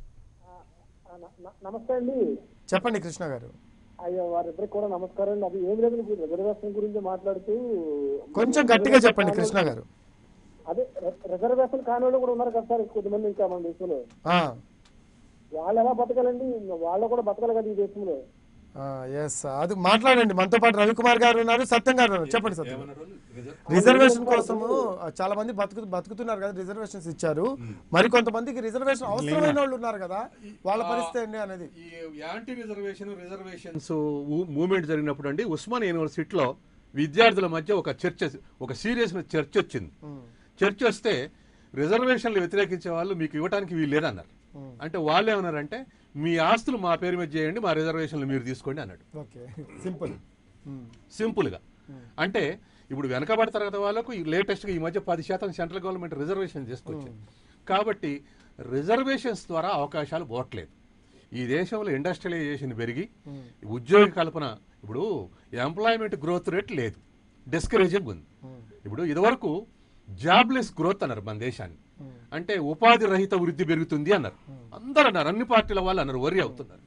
Speaker 5: న- న- నమస్తే అండి
Speaker 1: చెప్పండి కృష్ణ గారు
Speaker 5: అయ్యో వారిద్దరికి కూడా నమస్కారం అండి అది ఏం లేదు మీరు రిజర్వేషన్ గురించి మాట్లాడుతూ
Speaker 1: కొంచెం గట్టిగా చెప్పండి కృష్ణ గారు
Speaker 5: అదే రి- రిజర్వేషన్ కాని వాళ్ళు కూడా ఉన్నారు కదా సార్ కొద్దిమంది ఇంకా మన దేశంలో
Speaker 1: ఆ,
Speaker 5: వాళ్ళు ఎలా బతకాలండి వాళ్ళు కూడా బతకాలి కదా ఈ దేశంలో
Speaker 1: ఆ, ఎస్ అది మాట్లాడండి మనతో పాటు రవికుమార్ గారు ఉన్నారు సత్యం గారు ఉన్నారు చెప్పండి సత్యం రిజర్వేషన్ కోసము ఆ, చాలా మంది బతుకు బతుకుతున్నారు కదా రిజర్వేషన్స్ ఇచ్చారు మరి కొంతమందికి రిజర్వేషన్ అవసరమైన వాళ్ళు ఉన్నారు కదా వాళ్ళ పరిస్థితి ఏంటి అనేది
Speaker 3: ఈ యాంటీ రిజర్వేషన్ రిజర్వేషన్స్ మూవ్మెంట్ జరిగినప్పుడు అండి ఉస్మాన్ యూనివర్సిటీలో విద్యార్థుల మధ్య ఒక చర్చ ఒక సీరియస్ చర్చ వచ్చింది చర్చ వస్తే రిజర్వేషన్లు వ్యతిరేకించే వాళ్ళు మీకు ఇవ్వడానికి వీలు లేదన్నారు అంటే వాళ్ళు ఏమన్నారంటే మీ ఆస్తులు మా పేరు మీద చేయండి మా రిజర్వేషన్లు మీరు తీసుకోండి అన్నాడు
Speaker 1: ఓకే సింపుల్
Speaker 3: సింపుల్గా అంటే ఇప్పుడు వెనకబడి తరగతి వాళ్ళకు ఈ లేటెస్ట్గా ఈ మధ్య పది శాతం సెంట్రల్ గవర్నమెంట్ రిజర్వేషన్ తీసుకొచ్చింది కాబట్టి రిజర్వేషన్స్ ద్వారా అవకాశాలు పోవట్లేదు ఈ దేశంలో ఇండస్ట్రియలైజేషన్ పెరిగి ఉద్యోగ కల్పన ఇప్పుడు ఎంప్లాయ్మెంట్ గ్రోత్ రేట్ లేదు డిస్కరేజింగ్ ఉంది ఇప్పుడు ఇదివరకు జాబ్లెస్ గ్రోత్ అన్నారు మన దేశాన్ని అంటే ఉపాధి రహిత వృద్ధి పెరుగుతుంది అన్నారు అందరు అన్నారు అన్ని పార్టీల వాళ్ళు అన్నారు వరి అవుతున్నారు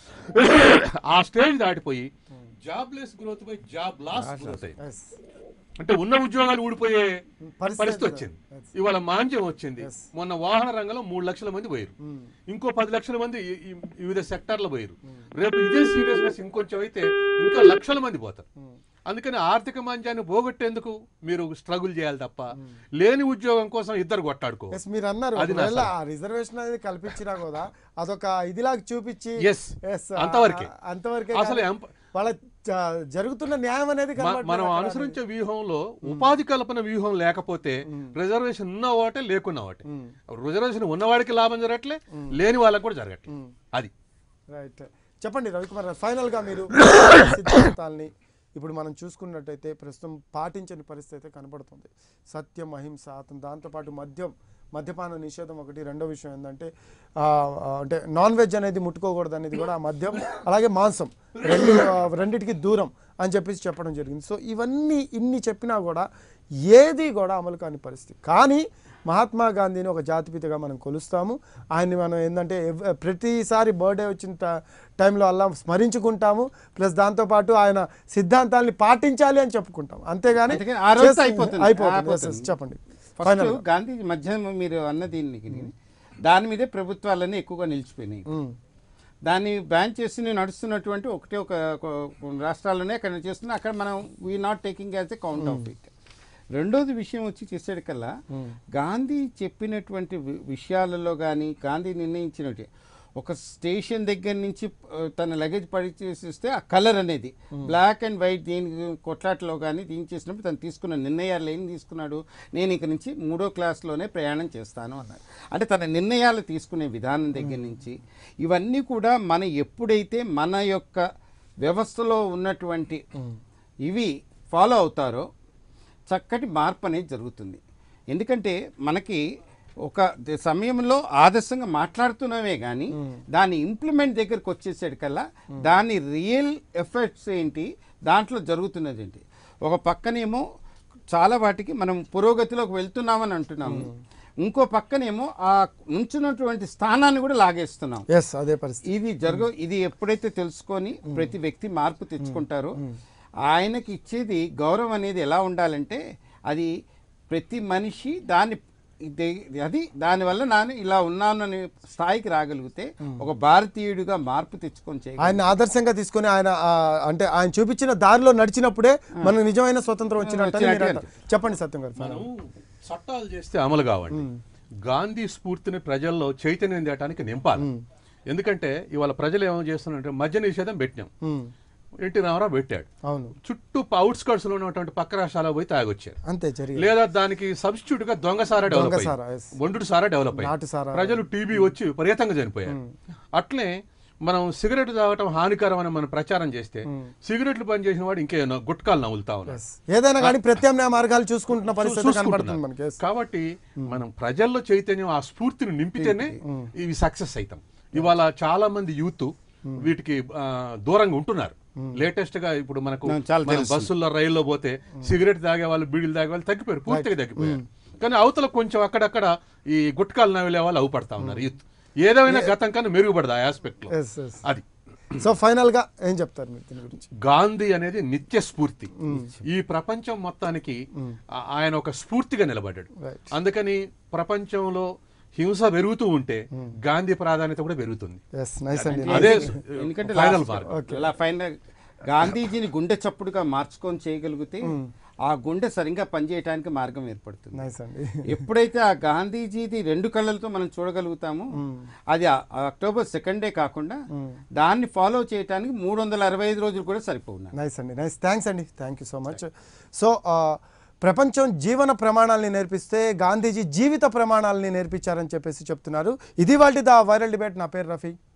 Speaker 3: ఆ స్టేజ్ దాటిపోయి జాబ్లెస్ గ్రోత్ పై జాబ్ లాస్ గ్రోత్ అయింది
Speaker 1: ఎస్
Speaker 3: అంటే ఉన్న ఉద్యోగాలు ఊడిపోయే
Speaker 1: పరిస్థితి
Speaker 3: పరిస్థితి వచ్చింది ఇవాళ మాంద్యం వచ్చింది మొన్న వాహన రంగంలో మూడు లక్షల మంది పోయారు ఇంకో పది లక్షల మంది ఈ- ఈ వివిధ సెక్టార్లో పోయారు రేపు ఇదే సీరియస్నెస్ ఇంకొంచెం అయితే ఇంకా లక్షల మంది పోతారు అందుకని ఆర్థిక మాంద్యాన్ని పోగొట్టేందుకు మీరు స్ట్రగుల్ చేయాలి తప్ప లేని ఉద్యోగం కోసం ఇద్దరు కొట్టాడుకో
Speaker 1: ఎస్ మీరు అన్నారు
Speaker 3: అది నా
Speaker 1: ఒకవేళ
Speaker 3: సలహా.
Speaker 1: ఆ రిజర్వేషన్ అనేది కల్పించినా కూడా అదొక ఇదిలాగా చూపించి
Speaker 3: Yes.
Speaker 1: Yes, ఆ-
Speaker 3: అంతవరకే.
Speaker 1: అంతవరకే
Speaker 3: అసలు
Speaker 1: కానీ
Speaker 3: ఎంప-
Speaker 1: వాళ్ళ జ- జరుగుతున్న న్యాయం అనేది
Speaker 3: మ-
Speaker 1: కనబడట్లేదు
Speaker 3: మనం
Speaker 1: అక్కడ
Speaker 3: అనుసరించే వ్యూహంలో ఉపాధి కల్పన వ్యూహం లేకపోతే రిజర్వేషన్ ఉన్న ఒకటే లేకున్న ఒకటే రిజర్వేషన్ ఉన్నవాడికి లాభం జరగట్లే లేని వాళ్ళకి కూడా జరగట్లే అది
Speaker 1: రైట్ చెప్పండి రవికుమార్ గారు ఫైనల్ గా మీరు సిద్ధాంతాల్ని ఇప్పుడు మనం చూసుకున్నట్టయితే ప్రస్తుతం పాటించని పరిస్థితి అయితే కనబడుతుంది సత్యం అహింస అతను దాంతోపాటు మద్యం మద్యపాన నిషేధం ఒకటి రెండో విషయం ఏంటంటే ఆ, ఆ, అంటే నాన్ వెజ్ అనేది ముట్టుకోకూడదు అనేది కూడా ఆ మద్యం అలాగే మాంసం రెండు ఆ, రెండిటికి దూరం అని చెప్పేసి చెప్పడం జరిగింది సో ఇవన్నీ ఇన్ని చెప్పినా కూడా ఏది కూడా అమలు కాని పరిస్థితి కానీ మహాత్మా గాంధీని ఒక జాతిపితగా మనం కొలుస్తాము ఆయన్ని మనం ఏంటంటే ఎవ్- ప్రతిసారి బర్త్డే వచ్చిన ట- టైంలో అలా స్మరించుకుంటాము ప్లస్ దాంతోపాటు ఆయన సిద్ధాంతాల్ని పాటించాలి అని చెప్పుకుంటాం అంతేగాని
Speaker 2: అందుకని ఆ రోజుతో
Speaker 1: చేసి-
Speaker 2: అయిపోతుంది.
Speaker 1: అయిపోతుంది Yes,
Speaker 2: అయిపోతుంది.
Speaker 1: yes, చెప్పండి
Speaker 2: ఫస్ట్
Speaker 1: Final గా.
Speaker 2: గాంధీ మధ్యాహ్నం మీరు అన్న దీనికి దాని మీదే ప్రభుత్వాలన్నీ ఎక్కువగా నిలిచిపోయినాయి
Speaker 1: ఉమ్,
Speaker 2: దాన్ని బ్యాన్ చేసి నేను నడుస్తున్నటువంటి ఒకటే ఒక ఒక రాష్ట్రాల్లోనే అక్కడ చేస్తున్నా అక్కడ మనం we not taking as a count of it రెండోది విషయం వచ్చి చేసేటికల్లా గాంధీ చెప్పినటువంటి వి- విషయాలలో కానీ గాంధీ నిర్ణయించినట్టు ఒక స్టేషన్ దగ్గర నుంచి ఆ, తన లగేజ్ పడి చేసిస్తే ఆ కలర్ అనేది బ్లాక్ అండ్ వైట్ దీని కొట్లాటలో కానీ దీని చేసినప్పుడు తను తీసుకున్న నిర్ణయాలు ఏం తీసుకున్నాడు నేను ఇక నుంచి మూడో క్లాస్లోనే ప్రయాణం చేస్తాను అన్నాడు అంటే తన నిర్ణయాలు తీసుకునే విధానం దగ్గర నుంచి ఇవన్నీ కూడా మన ఎప్పుడైతే మన యొక్క వ్యవస్థలో ఉన్నటువంటి ఇవి ఫాలో అవుతారో చక్కటి మార్పు అనేది జరుగుతుంది ఎందుకంటే మనకి ఒక ద- సమయంలో ఆదర్శంగా మాట్లాడుతున్నామే కానీ దాని ఇంప్లిమెంట్ దగ్గరికి వచ్చేసరికల్లా దాని రియల్ ఎఫెక్ట్స్ ఏంటి దాంట్లో జరుగుతున్నది ఏంటి ఒక పక్కనేమో చాలా వాటికి మనం పురోగతిలోకి వెళ్తున్నామని అంటున్నాము ఇంకో పక్కనేమో ఆ నుంచున్నటువంటి స్థానాన్ని కూడా లాగేస్తున్నాం
Speaker 1: ఎస్ అదే పరిస్థితి
Speaker 2: ఇది జరగ ఇది ఎప్పుడైతే తెలుసుకొని ప్రతి వ్యక్తి మార్పు తెచ్చుకుంటారో ఆయనకి ఇచ్చేది గౌరవం అనేది ఎలా ఉండాలంటే అది ప్రతి మనిషి దాన్ని ఇది- అది దానివల్ల నేను ఇలా ఉన్నాను అనే స్థాయికి రాగలిగితే ఒక భారతీయుడిగా మార్పు తెచ్చుకొని చేయ
Speaker 1: ఆయన ఆదర్శంగా తీసుకొని ఆయన ఆ, అంటే ఆయన చూపించిన దారిలో నడిచినప్పుడే మనకు నిజమైన స్వతంత్రం వచ్చినట్టు అని మీరు
Speaker 2: వచ్చినట్టు.
Speaker 1: అంటారు. చెప్పండి సత్యం గారు
Speaker 3: మనం చట్టాలు చేస్తే అమలు కావండి గాంధీ స్ఫూర్తిని ప్రజల్లో చైతన్యం తేయడానికి నింపాలి ఎందుకంటే ఇవాళ ప్రజలు ఏమో చేస్తున్నారంటే మద్య నిషేధం పెట్టినాం
Speaker 1: ఉమ్,
Speaker 3: ఎన్టీ రామారావు పెట్టాడు
Speaker 1: అవును
Speaker 3: చుట్టూ అవుట్స్కర్ట్స్ లో ఉన్నటువంటి పక్క రాష్ట్రాలకు పోయి తాగొచ్చారు
Speaker 1: అంతే జరిగింది
Speaker 3: లేదా దానికి సబ్స్టిట్యూట్ గా దొంగ సారా డెవలప్
Speaker 1: దొంగ సారా, yes.
Speaker 3: అయింది వండుడు సారా డెవలప్
Speaker 1: నాటు
Speaker 3: అయింది
Speaker 1: సారా.
Speaker 3: ప్రజలు టీబీ వచ్చి విపరీతంగా చనిపోయారు అట్లే మనం సిగరెట్ తాగటం హానికరం అని మనం ప్రచారం చేస్తే సిగరెట్లు పనిచేసిన వాడు ఇంకే గుట్కాలు నవ్వులుతా ఉన్నారు
Speaker 1: ఏదైనా కానీ ప్రత్యామ్నాయ మార్గాలు చూసుకుంటున్న పరిస్థితి కనబడుతుంది
Speaker 3: చూసుకుంటున్నారు.
Speaker 1: మనకి Yes.
Speaker 3: కాబట్టి మనం ప్రజల్లో చైతన్యం ఆ స్ఫూర్తిని నింపితేనే ఇవి సక్సెస్ అవుతాం ఇవాళ చాలా మంది యూత్ వీటికి ఆ, దూరంగా ఉంటున్నారు లేటెస్ట్ గా ఇప్పుడు మనకు
Speaker 2: నాకు చాలా
Speaker 3: మనం
Speaker 2: తెలుసు.
Speaker 3: బస్సుల్లో రైల్లో పోతే సిగరెట్ తాగే వాళ్ళు బీడీలు తాగే వాళ్ళు తగ్గిపోయారు పూర్తిగా తగ్గిపోయారు కానీ అవతల కొంచెం అక్కడక్కడ ఈ గుట్కాలు నవ్వులే వాళ్ళు అవుపడతా ఉన్నారు యూత్ ఏదైనా గతం కన్నా మెరుగుపడదు ఆ ఆస్పెక్ట్ లో
Speaker 1: Yes, yes.
Speaker 3: అది
Speaker 1: సో ఫైనల్ గా ఏం చెప్తారు మీరు దీని గురించి
Speaker 3: గాంధీ అనేది నిత్య స్ఫూర్తి ఈ ప్రపంచం మొత్తానికి ఆ- ఆయన ఒక స్ఫూర్తిగా నిలబడ్డాడు
Speaker 1: Right.
Speaker 3: అందుకని ప్రపంచంలో హింస పెరుగుతూ ఉంటే గాంధీ ప్రాధాన్యత కూడా పెరుగుతుంది
Speaker 1: ఎస్ నైస్ అండి
Speaker 3: అదే
Speaker 2: ఎందుకంటే
Speaker 3: ఫైనల్
Speaker 2: last-
Speaker 3: మార్క్
Speaker 2: ఇలా ఫైనల్ గాంధీజీని గుండె చప్పుడుగా మార్చుకొని చేయగలిగితే ఆ గుండె సరిగ్గా పనిచేయడానికి మార్గం ఏర్పడుతుంది
Speaker 1: నైస్ అండి
Speaker 2: ఎప్పుడైతే ఆ గాంధీజీది రెండు కళ్ళలతో మనం చూడగలుగుతామో అది ఆ- ఆ అక్టోబర్ సెకండ్ డే కాకుండా దాన్ని ఫాలో చేయడానికి మూడు వందల అరవై ఐదు రోజులు కూడా సరిపోఉన్నాయి
Speaker 1: నైస్ అండి నైస్ థ్యాంక్స్ అండి thank you so much so ప్రపంచం జీవన ప్రమాణాలని నేర్పిస్తే గాంధీజీ జీవిత ప్రమాణాలని నేర్పించారని చెప్పేసి చెప్తున్నారు ఇది వాటి దా వైరల్ డిబేట్ నా పేరు రఫీ